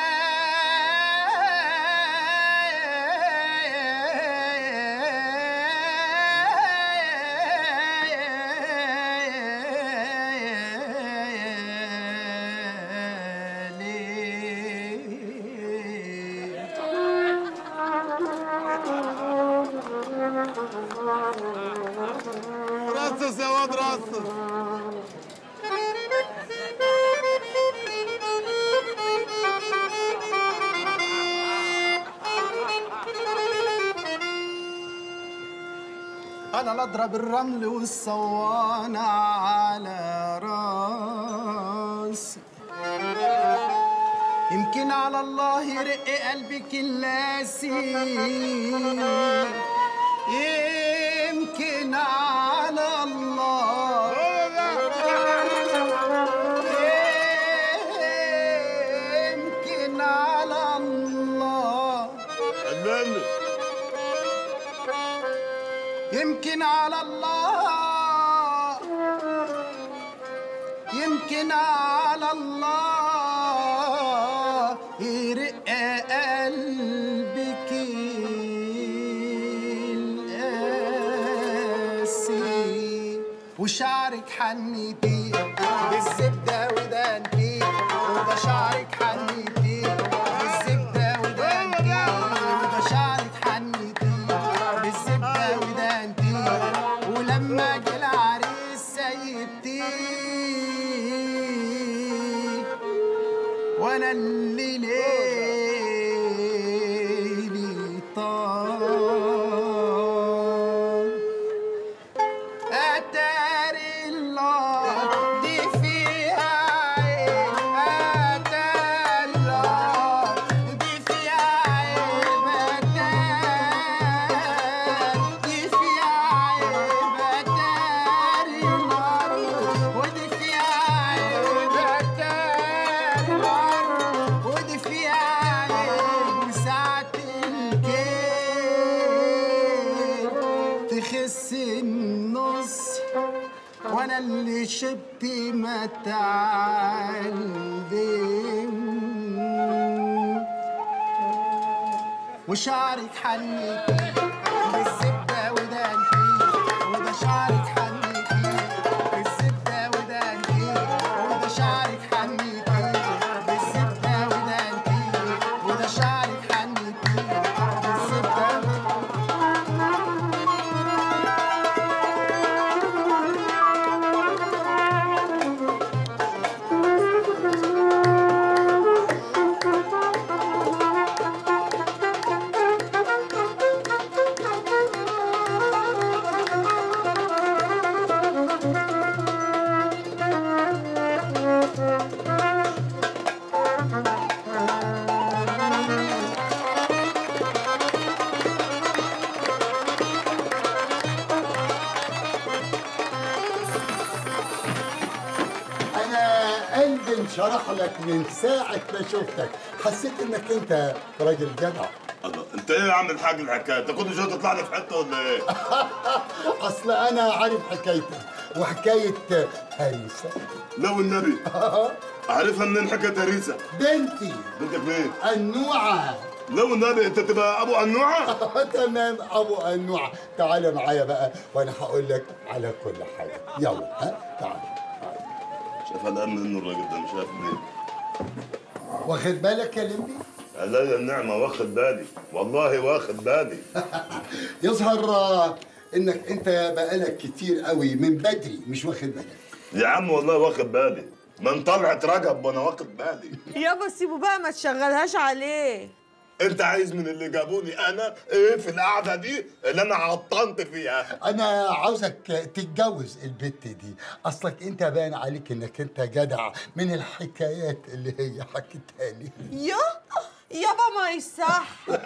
رصص يا واد رصص انا اللي اضرب الرمل والصوانة على راسي يمكن على الله يرق قلبك اللاسي يمكن على الله يمكن على الله يمكن على الله يرق قلبك القاسي وشعرك حنيتي بالزبدة وده انتي وده شعرك حنيتي بالزبدة وده انتي وده شعرك حنيتي بالزبدة وده انتي ولما جه العريس سيبتي وانا اللي ليلي طال اتاري الله دي فيها عيب اتاري الله دي فيها عيب اتاري دي فيها عيب اتاري الله ودي فيها عيب اتاري الله ودي فيها عيب وساعة الكيل تخس النص وانا اللي شبت ما تعلم وشعرك حنيتي بالزبدة وده انتي وده شعرك حنيتي بالزبدة وده انتي وده شعرك حنيتي بالزبدة وده انتي وده شعرك حنيتي بالزبدة انا قلبي انشرح لك من ساعه ما شفتك حسيت انك انت راجل جدع الله انت ايه يا عم الحاج الحكايه انت كل شويه تطلع لي في حته ولا ايه اصل انا عارف حكايتك وحكايه هريسه لو النبي عارفها منين حكايه هريسه بنتي بنتك مين النوعه لو النبي انت تبقى ابو النوعه تمام ابو النوعه تعالى معايا بقى وانا هقول لك على كل حاجه يلا ها تعال شايف قلقان منه الراجل ده مش عارف ليه واخد بالك يا لمبي عليا النعمه واخد بالي والله واخد بالي يظهر آه، انك انت بقالك كتير قوي من بدري مش واخد بالك يا عم والله واخد بالي من طلعت رجب وانا واخد بالي يابا سيبه بقى ما تشغلهاش عليه انت عايز من اللي جابوني انا ايه في القعده دي اللي انا عطنت فيها انا عاوزك تتجوز البت دي اصلك انت باين عليك انك انت جدع من الحكايات اللي هي حكيتها لي يا يابا ما يصح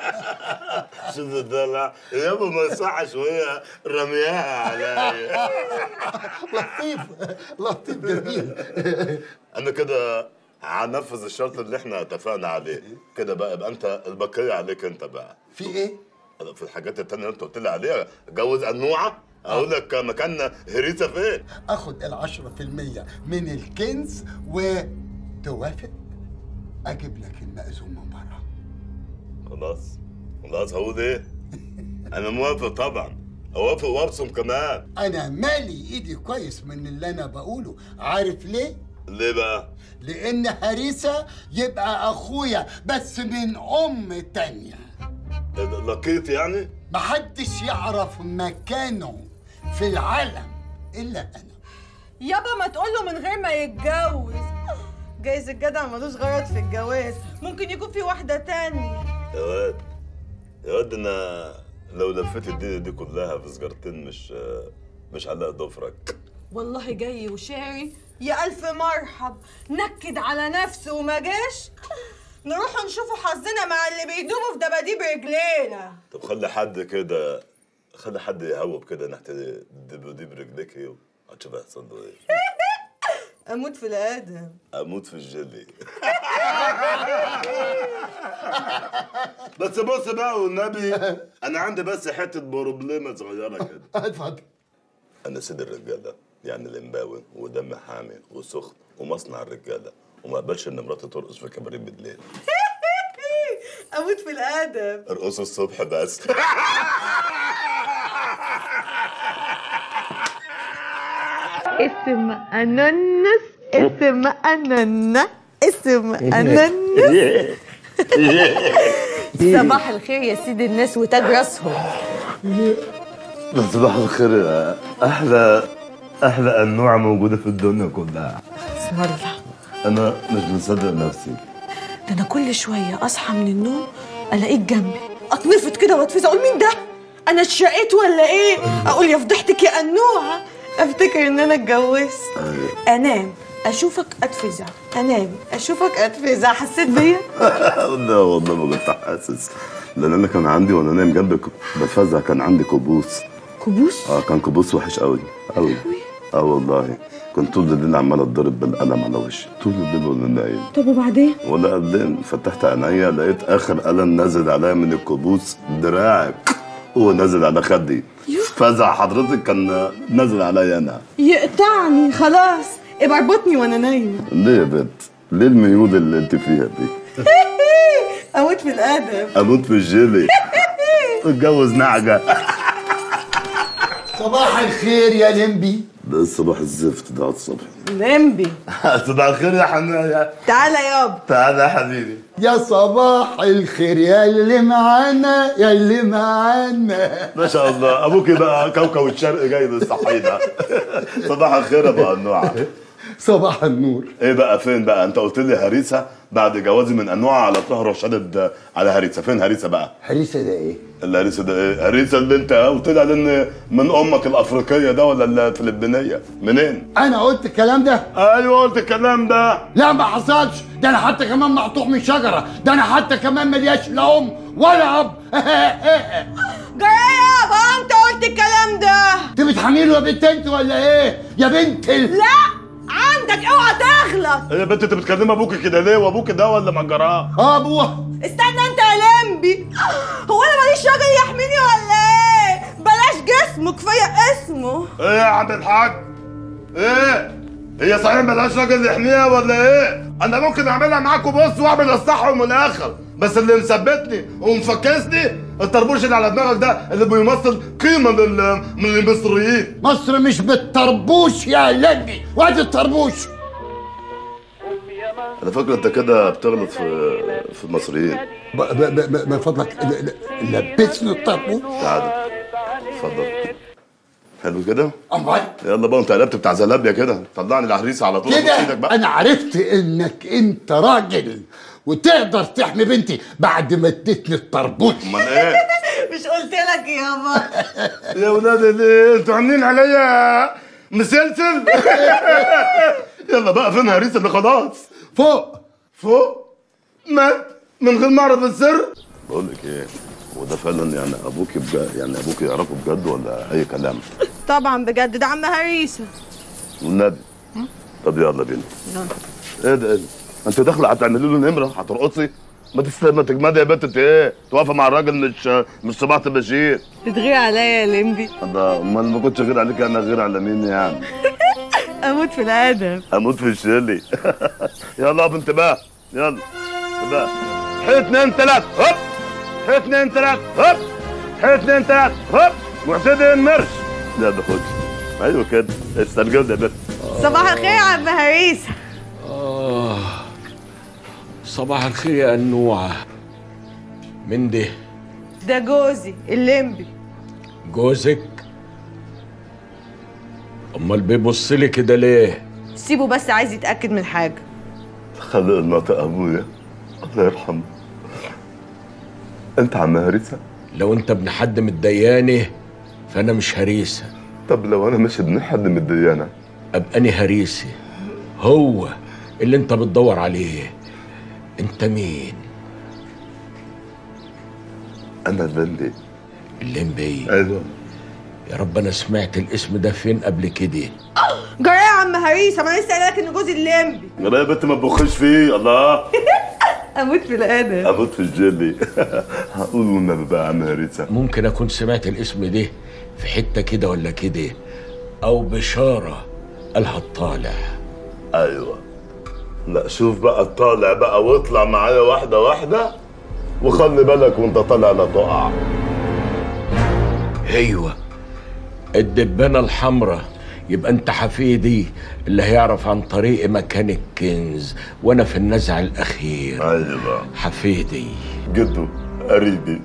شوف الدلع يابا ما يصحش وهي رمياها عليا لطيف لطيف جميل انا كده هنفذ الشرط اللي احنا اتفقنا عليه كده بقى يبقى انت البقيه عليك انت بقى في ايه أنا في الحاجات التانية اللي انت قلت لي عليها جوز النوعه اقول لك مكاننا هريسه فين اخد العشرة في المية من الكنز وتوافق اجيب لك المأذون من بره خلاص خلاص هقول ايه انا موافق طبعا اوافق وابصم كمان انا مالي ايدي كويس من اللي انا بقوله عارف ليه ليه بقى لان هريسة يبقى اخويا بس من ام تانية لقيت يعني محدش يعرف مكانه في العالم الا انا يابا ما تقوله من غير ما يتجوز جايز الجدع ملوش غرض في الجواز ممكن يكون في واحدة تانية يا واد يا واد انا لو لفيت الدنيا دي كلها في سجارتين مش مش علق ضفرك والله جاي وشاري يا ألف مرحب نكد على نفسه وما جاش نروح نشوفوا حظنا مع اللي بيدوبوا في دباديب رجلينا طب خلي حد كده خلي حد يهوب كده ناحية الدباديب رجليك ايه هتشوف هيحصل له ايه أموت في الآدم اموت في الجيلي بس بص بقى والنبي انا عندي بس حته بروبليمه صغيره كده اتفضل انا سيد الرجاله يعني الامباوي ودم حامي وسخن ومصنع الرجاله وما اقبلش ان مراتي ترقص في كباريه بالليل اموت في الادب ارقصوا الصبح بس اسم انانس اسم انانا اسم انانس صباح الخير يا سيد الناس وتاج راسهم صباح الخير احلى احلى انواع موجوده في الدنيا كلها بسم الله انا مش مصدق نفسي ده انا كل شويه اصحى من النوم الاقيك جنبي اتنفض كده واتفزع اقول مين ده انا اتشقيت ولا ايه اقول يا فضحتك يا انوعه افتكر ان انا اتجوزت انام اشوفك اتفزع انام اشوفك اتفزع حسيت بيا لا والله ما كنت حاسس لان انا كان عندي وانا نايم جنبك بتفزع كان عندي كابوس كابوس اه كان كابوس وحش قوي قوي اه والله كنت طول الليل عمال اتضرب بالقلم على وشي طول الليل وانا نايم طب وبعدين ولا قدام فتحت عينيا لقيت اخر قلم نازل عليا من الكابوس دراعك هو نازل على خدي فزع حضرتك كان نازل عليا انا يقطعني خلاص ابقى اربطني وانا نايمه ليه يا بنت؟ ليه الميول اللي انت فيها دي؟ اموت في الادب اموت في الجيلي اتجوز نعجه صباح الخير يا لمبي ده الصباح الزفت ده على الصبح لمبي صباح الخير يا حنان تعالى يابا تعالى يا حبيبي يا صباح الخير يا اللي معانا يا اللي معانا ما شاء الله ابوكي بقى كوكب الشرق جاي للصحيح صباح الخير يا ابو انواع صباح النور ايه بقى فين بقى انت قلت لي هريسه بعد جوازي من انواع على طهر وشدد على هريسه فين هريسه بقى هريسه ده ايه الهريسه ده ايه هريسه اللي انت قلت لي على ان من امك الافريقيه ده ولا الفلبينيه منين انا قلت الكلام ده ايوه قلت الكلام ده لا ما حصلش ده انا حتى كمان مقطوع من شجره ده انا حتى كمان ملياش لا ام ولا اب جاي يابا انت قلت الكلام ده انت بتحميله يا بنت انت ولا ايه يا بنت ال... لا عندك اوعى تغلط يا بنت انت بتكلم ابوك كده ليه وابوك ده ولا مجراه اه ابوه استنى انت يا لمبي هو انا ماليش راجل يحميني ولا ايه بلاش جسمه كفايه اسمه ايه يا عم الحاج ايه هي صحيح ملهاش راجل يحميها ولا ايه انا ممكن اعملها معاكم بص واعمل الصح من الاخر بس اللي مثبتني ومفكسني الطربوش اللي على دماغك ده اللي بيمثل قيمه لل- من المصريين مصر مش بالطربوش يا لمبي وادي الطربوش انا فاكر انت كده بتغلط في في المصريين ب- ب- ب- من فضلك ل- ل- لبسني الطربوش تعال اتفضل حلو كده امال يلا بقى انت قلبت بتاع زلابيا كده طلعني العريسه على طول أبوس كده إيدك بقى انا عرفت انك انت راجل وتقدر تحمي بنتي بعد ما اديتني الطربوش امال ايه مش قلت لك يابا يا ولاد اللي انتوا عاملين عليا مسلسل يلا بقى فين هريس اللي خلاص فوق فوق مات من غير ما اعرف السر بقول لك ايه وده فعلا يعني ابوك بجد يعني ابوك يعرفه بجد ولا اي كلام طبعا بجد ده عم هريسه والنبي طب يلا بينا ايه ده ايه ده انت داخله هتعملي له نمره هترقصي ما تست... ما تجمدي يا بنت انت ايه توقفي مع الراجل مش مش صباح بشير بتغير عليا يا لمبي الله امال ما كنتش غير عليك انا غير على مين يعني اموت في الادب اموت في الشلي يلا يا بنت بقى يلا بقى حي اتنين تلات هوب حي اتنين تلات هوب حي اتنين تلات هوب معتدل مرش لا ده خد ايوه كده استرجل يا بنت صباح الخير يا عم هريسه آه صباح الخير يا أنوعة من ده ده جوزي الليمبي جوزك أمال بيبص لي كده ليه؟ سيبه بس عايز يتاكد من حاجه خلق الناطق ابويا الله يرحمه انت عم هريسه لو أنت ابن حد متدياني فأنا مش هريسة طب لو انا مش ابن حد من الديانه أبقى أنا هريسي هو اللي أنت بتدور عليه أنت مين؟ انا الليمبي الليمبي ايوه يا رب أنا سمعت الاسم ده فين قبل كده جرى يا عم هريسه ما انا لسه قايله لك ان جوزي الليمبي يا بنت ما تبخش فيه الله اموت في الادب اموت في الجيلي هقول والنبي بقى يا عم هريسه ممكن اكون سمعت الاسم ده في حته كده ولا كده او بشاره قالها الطالع ايوه لا شوف بقى الطالع بقى واطلع معايا واحده واحده وخلي بالك وانت طالع لا تقع ايوه الدبانه الحمراء يبقى انت حفيدي اللي هيعرف عن طريق مكان الكنز وانا في النزع الاخير ايوه حفيدي جدو قريبي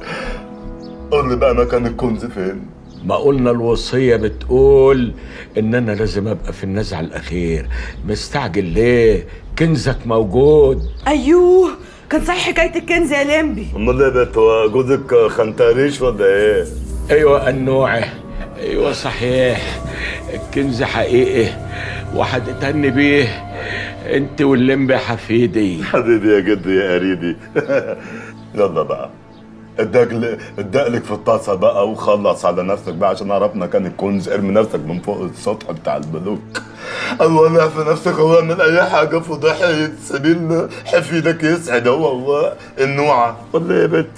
قول لي بقى مكان الكنز فين ما قلنا الوصية بتقول إن أنا لازم أبقى في النزع الأخير مستعجل ليه؟ كنزك موجود ايوه كان صحيح حكايه الكنز يا لمبي امال ايه يا بنت هو جوزك خنتاريش ولا ايه؟ أيوة النوعة أيوة صحيح الكنز حقيقي وهتتهني بيه أنت واللمبي حفيدي حبيبي يا جدي يا قريبي يلا بقى ادقلك ادقلك في الطاسه بقى وخلص على نفسك بقى عشان اعرف مكان الكنز ارمي نفسك من فوق السطح بتاع البلوك اولع في نفسك واعمل اي حاجه فضيحه سبيل حفيدك يسعد هو هو النوعه ولا إيه يا بنت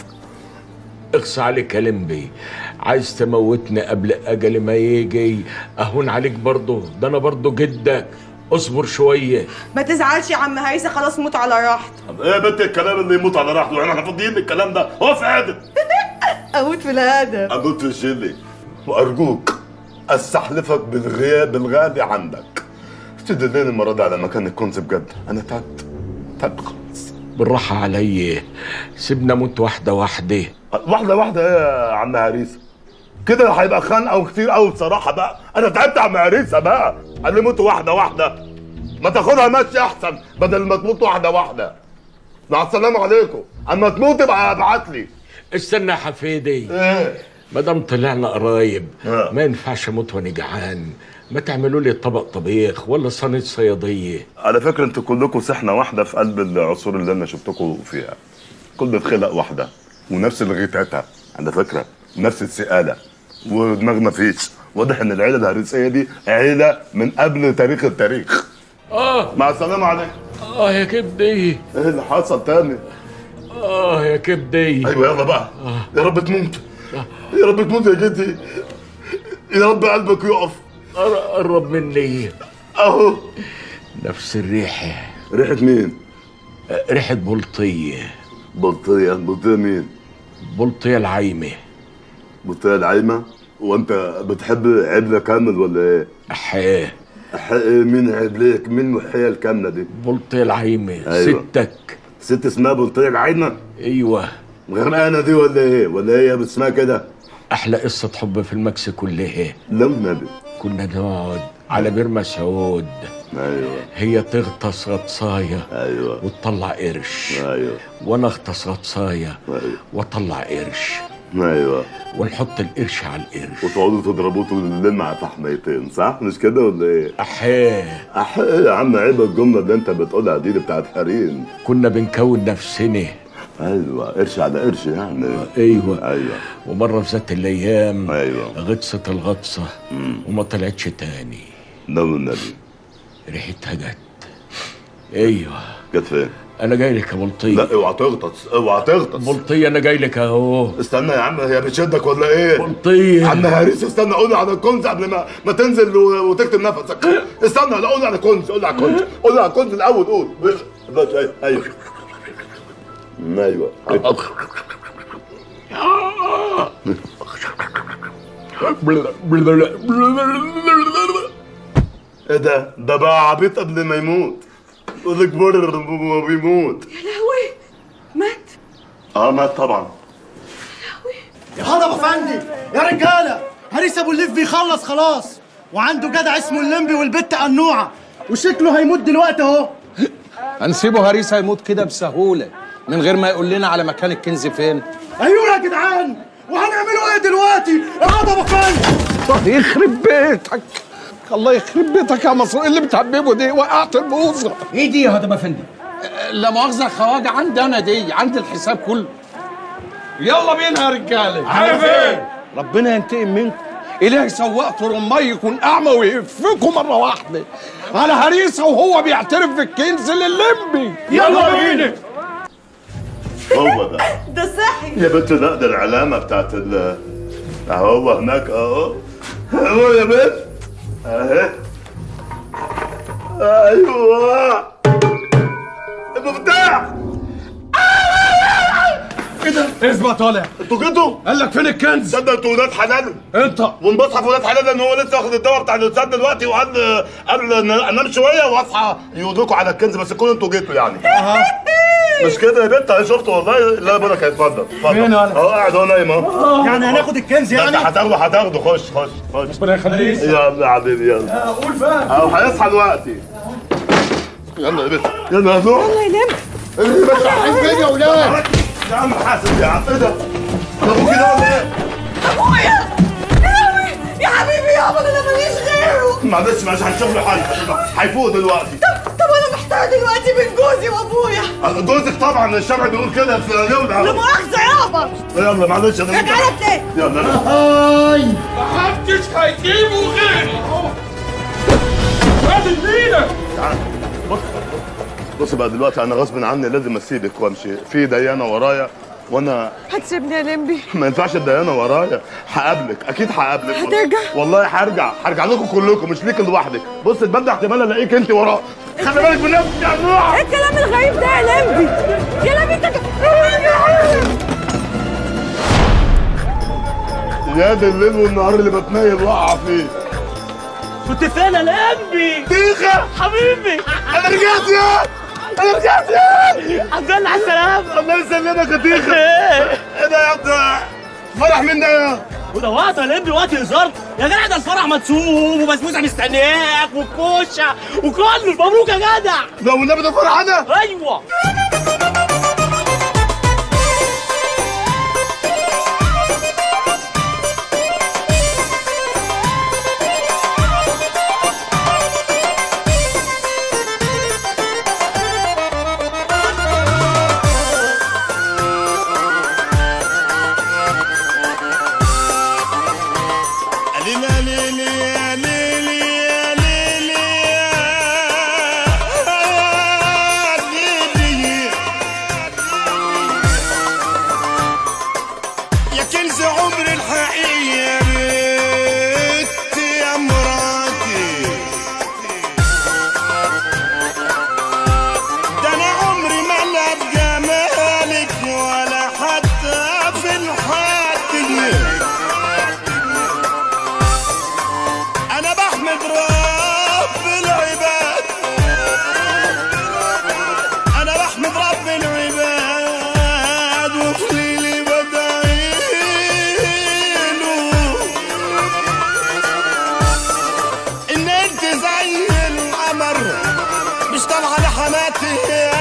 اقصى عليك يا لمبي عايز تموتني قبل أجل ما يجي أهون عليك برضه ده أنا برضه جدك اصبر شوية ما تزعلش يا عم هيثم خلاص موت على راحتك طب ايه يا بنت الكلام اللي يموت على راحته احنا فاضيين للكلام ده هو في عادل اموت في الهدف اموت في الجيلي وارجوك استحلفك بالغياب الغالي عندك تدلني المره دي على مكان الكنز بجد انا تعبت تعبت خلاص بالراحة عليا سيبنا موت واحدة واحدة واحده واحده ايه يا عم عريسه كده هيبقى خانقه وكتير قوي بصراحه بقى انا تعبت يا عم عريسه بقى قال لي موت واحده واحده ما تاخدها ماشي احسن بدل ما تموت واحده واحده مع السلامه عليكم اما تموت ابقى ابعت لي استنى يا حفيدي ايه ما دام طلعنا قرايب ما ينفعش اموت وانا جعان ما تعملوا لي طبق طبيخ ولا صينيه صياديه على فكره انتوا كلكم سحنه واحده في قلب العصور اللي انا شفتكم فيها كل في خلق واحده ونفس الغيتاتها على فكره نفس السقاله ودماغ ما فيش واضح ان العيله الهريسيه دي عيله من قبل تاريخ التاريخ اه مع السلامه عليكم اه يا كبدي ايه اللي حصل تاني اه يا كبدي ايوه يلا بقى يا رب تموت يا رب تموت يا جدي يا رب قلبك يقف قرب مني اهو نفس الريحه ريحه مين ريحه بلطيه بلطيه بلطيه مين بلطيه العايمه بلطيه العايمه وانت بتحب عدله كامل ولا ايه احيه احيه مين عدليك مين محيه الكامله دي بلطيه العايمه أيوة. ستك ست اسمها بلطيه العايمه ايوه غرقانه دي ولا ايه ولا هي اسمها كده احلى قصه حب في المكس كلها لو نبي كنا نقعد على بير مسعود ايوه هي تغطس غطسايه ايوه وتطلع قرش ايوه وانا اغطس غطسايه ايوه واطلع قرش ايوه ونحط القرش على القرش وتقعدوا تضربوا طول الليل مع فحميتين صح مش كده ولا ايه؟ احيه احيه يا عم عيب الجمله اللي انت بتقولها دي, دي بتاعت حريم كنا بنكون نفسنا ايوه قرش على قرش يعني ايوه ايوه ومره في ذات الايام ايوه غطست الغطسه وما طلعتش تاني لو النبي ريحتها جت ايوه جت فين؟ انا جاي لك يا بلطيه لا اوعى تغطس اوعى تغطس بلطيه انا جاي لك اهو استنى يا عم هي بتشدك ولا ايه؟ بلطيه عم هاريس استنى قول لي على الكنز قبل ما ما تنزل و- وتكتم نفسك استنى لا قول لي على الكنز قول لي على الكنز قول لي على الكنز الاول قول بس بس ايوه ايوه ايوه ايه ده؟ ده بقى عبيط قبل ما يموت يقول لك بر ما بيموت يا لهوي مات اه مات طبعا يا هضبة افندي يا رجاله هريس ابو الليف بيخلص خلاص وعنده جدع اسمه الليمبي والبت قنوعه وشكله هيموت دلوقتي اهو هنسيبه هريس هيموت كده بسهولة من غير ما يقول لنا على مكان الكنز فين ايوه يا جدعان وهنعملوا ايه دلوقتي يا هضبة افندي الله يخرب بيتك الله يخرب بيتك يا مصر إيه اللي بتحببه دي وقعت البوظة ايه دي يا هضبة افندي لا مؤاخذة خواجة عندي انا دي عندي الحساب كله يلا بينا يا رجالة على فين؟ ربنا ينتقم منكم إلهي سواق رمي يكون أعمى ويهفكم مرة واحدة على هريسة وهو بيعترف بالكنز لللمبي يلا بينا هو ده ده سحر يا بنت لا ده العلامة بتاعت ال اهو هناك اهو اهو يا بنت اهي ايوه المفتاح ايه ده؟ اسمع طالع انتوا جيتوا؟ قال لك فين الكنز؟ تصدق انتوا ولاد حلال انت والمصحف ولاد حلال لان هو لسه واخد الدواء بتاع الاستاذ دلوقتي وقال قال ان انام شويه واصحى يقولوا على الكنز بس كونوا انتوا جيتوا يعني مش كده يا بنت انا شفته والله لا بقولك اتفضل اتفضل فين أنا؟ اهو قاعد اهو نايم اهو يعني هناخد الكنز ده انت يعني؟ هتاخده هتاخده خش خش خش ربنا يخليك يلا يا حبيبي يلا قول بقى اهو هيصحى دلوقتي يلا يا بنت يلا يا نور الله ينام ايه بس رايحين فين يا ولاد يا عم حاسب يا عم ايه ده؟ ده ابوك ده ولا ايه؟ ابويا يا يا حبيبي يابا ده انا ماليش غيره معلش معلش هنشوف له حل هيفوق دلوقتي طب انا محتاجه دلوقتي من جوزي وابويا جوزك طبعا الشرع بيقول كده في يوم لا مؤاخذه يابا يلا معلش انا رجعلك تاني يلا هاي محدش هيجيبه غيري هات ايدك تعال بص بص بقى دلوقتي انا غصب عني لازم اسيبك وامشي في ديانه ورايا وانا هتسيبني يا لمبي ما ينفعش الديانه ورايا هقابلك اكيد هقابلك هترجع؟ والله هرجع هرجع لكم كلكم مش ليك لوحدك بص الباب احتمال الاقيك انت وراه خلي بالك من نفسك يا نوح ايه الكلام الغريب ده يا لمبي يا لمبي انت يا دي الليل والنهار اللي بتنيل واقعه فيه كنت فين يا لمبي تيخه حبيبي انا رجعت يا انا رجعت يا الحمد لله على السلامة الله يسلمك يا تيخه ايه ده يا ابني فرح مين ده يا وده وقت يا لمبي وقت هزار يا جدع ده الفرح مدسوم وبسبوسه مستنياك والكوشه وكله مبروك يا جدع ده والنبي ده فرح انا ايوه ليلى ليلى يا ليلى يا ليلى يا ليلى يا كنز عمري الحقيقي يا بنت يا مراتي ده انا عمري ما لا بجمالك ولا حتى في الحاتي انا بحمد رب العباد انا بحمد رب العباد وفي ليلي بدعي له ان انت زي القمر مش طالعه لحماتي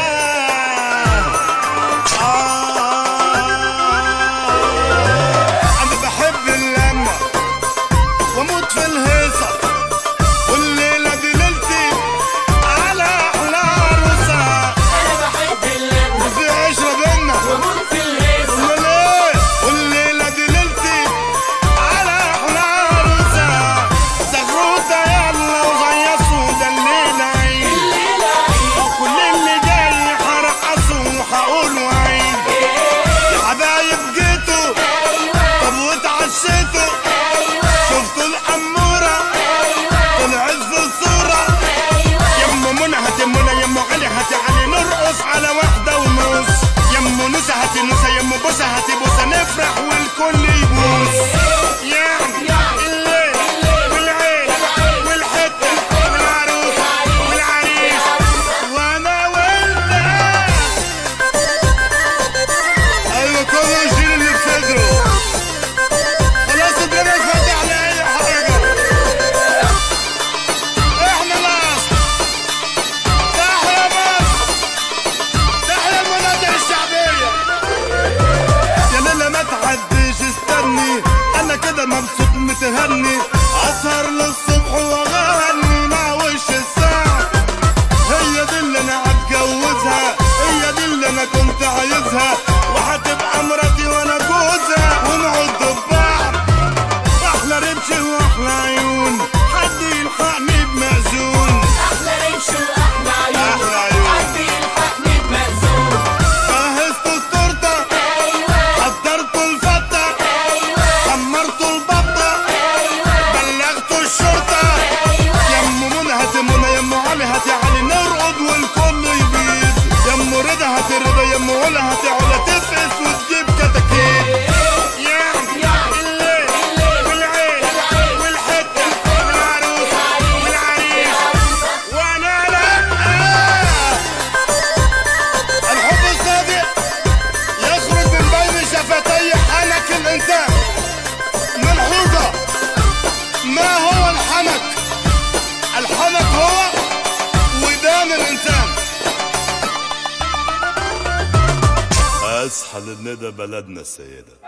آه انا بحب اللمه واموت في الهيصه والليله دي ليلتي على احلى عروسه انا بحب اللمه وفي عشره بينا واموت في الهيصه امال ايه والليله دي ليلتي على احلى عروسه زغروطه يلا وهيصوا ده الليله عيد الليله عيد كل اللي جاي أهل الندى بلدنا السيدة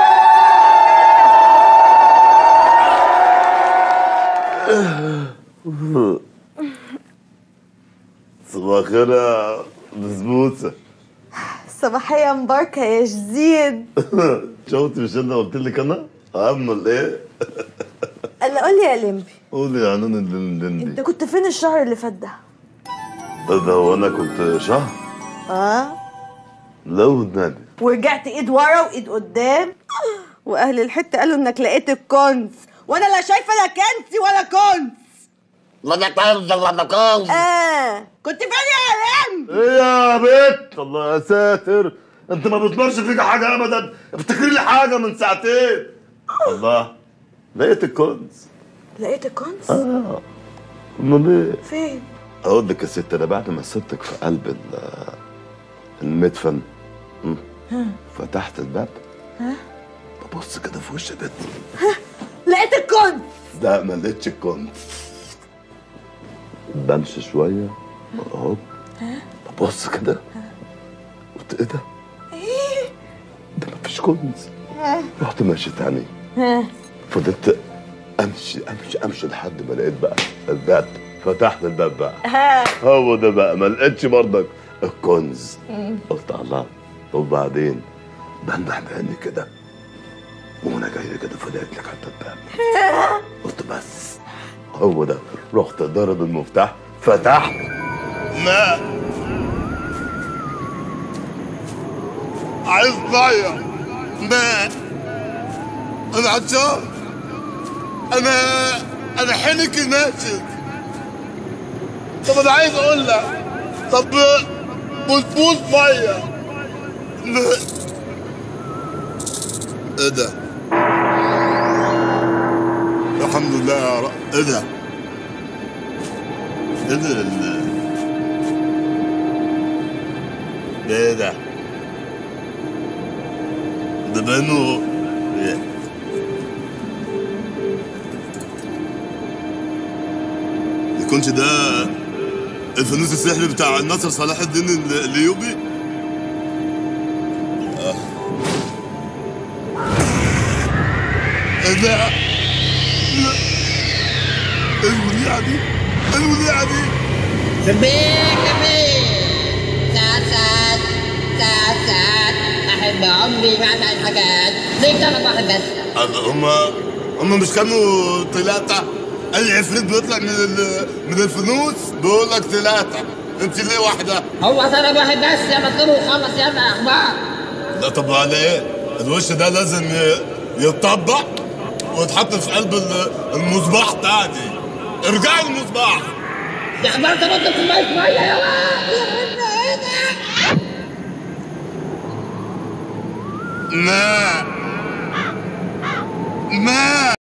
صباح الخير يا بسبوسة صباحية مباركة يا جديد شفتي مش انا قلت لك انا؟ اعمل ايه؟ قال قول لي يا لمبي قولي يا عنان اللندي انت كنت فين الشهر اللي فات ده؟ ده هو انا كنت شهر؟ اه لو النبي ورجعت ايد ورا وايد قدام واهل الحته قالوا انك لقيت الكنز وانا لا شايفه لا كنزي ولا كنز لا ده كنز ولا ده كنز اه كنت فين يا لمبي؟ ايه يا بت الله يا ساتر انت ما بتمرش فيك حاجه ابدا افتكري لي حاجه من ساعتين الله لقيت الكنز لقيت الكنز؟ اه امال ايه؟ فين؟ اقول لك يا ست انا بعد ما سبتك في قلب ال- المدفن م، ها فتحت الباب ها ببص كده في وش بنت لقيت الكنز لا ما لقيتش الكنز بمشي شويه اهو ها ببص كده قلت ايه ده؟ ايه؟ ده مفيش كنز ها رحت ماشي تاني ها فضلت امشي امشي امشي لحد ما لقيت بقى الباب فتحت الباب بقى ها هو ده بقى ما لقيتش برضك الكنز مم. قلت الله وبعدين بنبح بعيني كده وانا جاي كده فلقيت لك حتى الباب قلت بس هو ده رحت ضارب المفتاح فتحت ماء عايز ميه ماء انا عطشان انا انا حنكي ناشف طب انا عايز اقول لك طب بوسبوس ميه ماء. ايه ده الحمد لله يا رب ايه ده ايه ده ال- ايه ده ده بانه يكونش ده الفانوس السحري بتاع الناصر صلاح الدين ال- الايوبي آه. ايه ده ايه الوليعه دي ايه الوليعه دي كبير كبير ساعات ساعات ساعات ساعات أحب عمري مع الحاجات ليه طلب واحد بس هما هما مش كانوا ثلاثة العفريت بيطلع من ال- من الفانوس بيقول لك ثلاثة انت ليه واحدة؟ هو طلب واحد بس يلا اطلبه وخلص يلا يا أخبار لا طب على ايه؟ الوش ده لازم ي- يتطبق ويتحط في قلب ال- المصباح تاني ارجعي المصباح يا أخبار تبطل كوباية مية يلا ما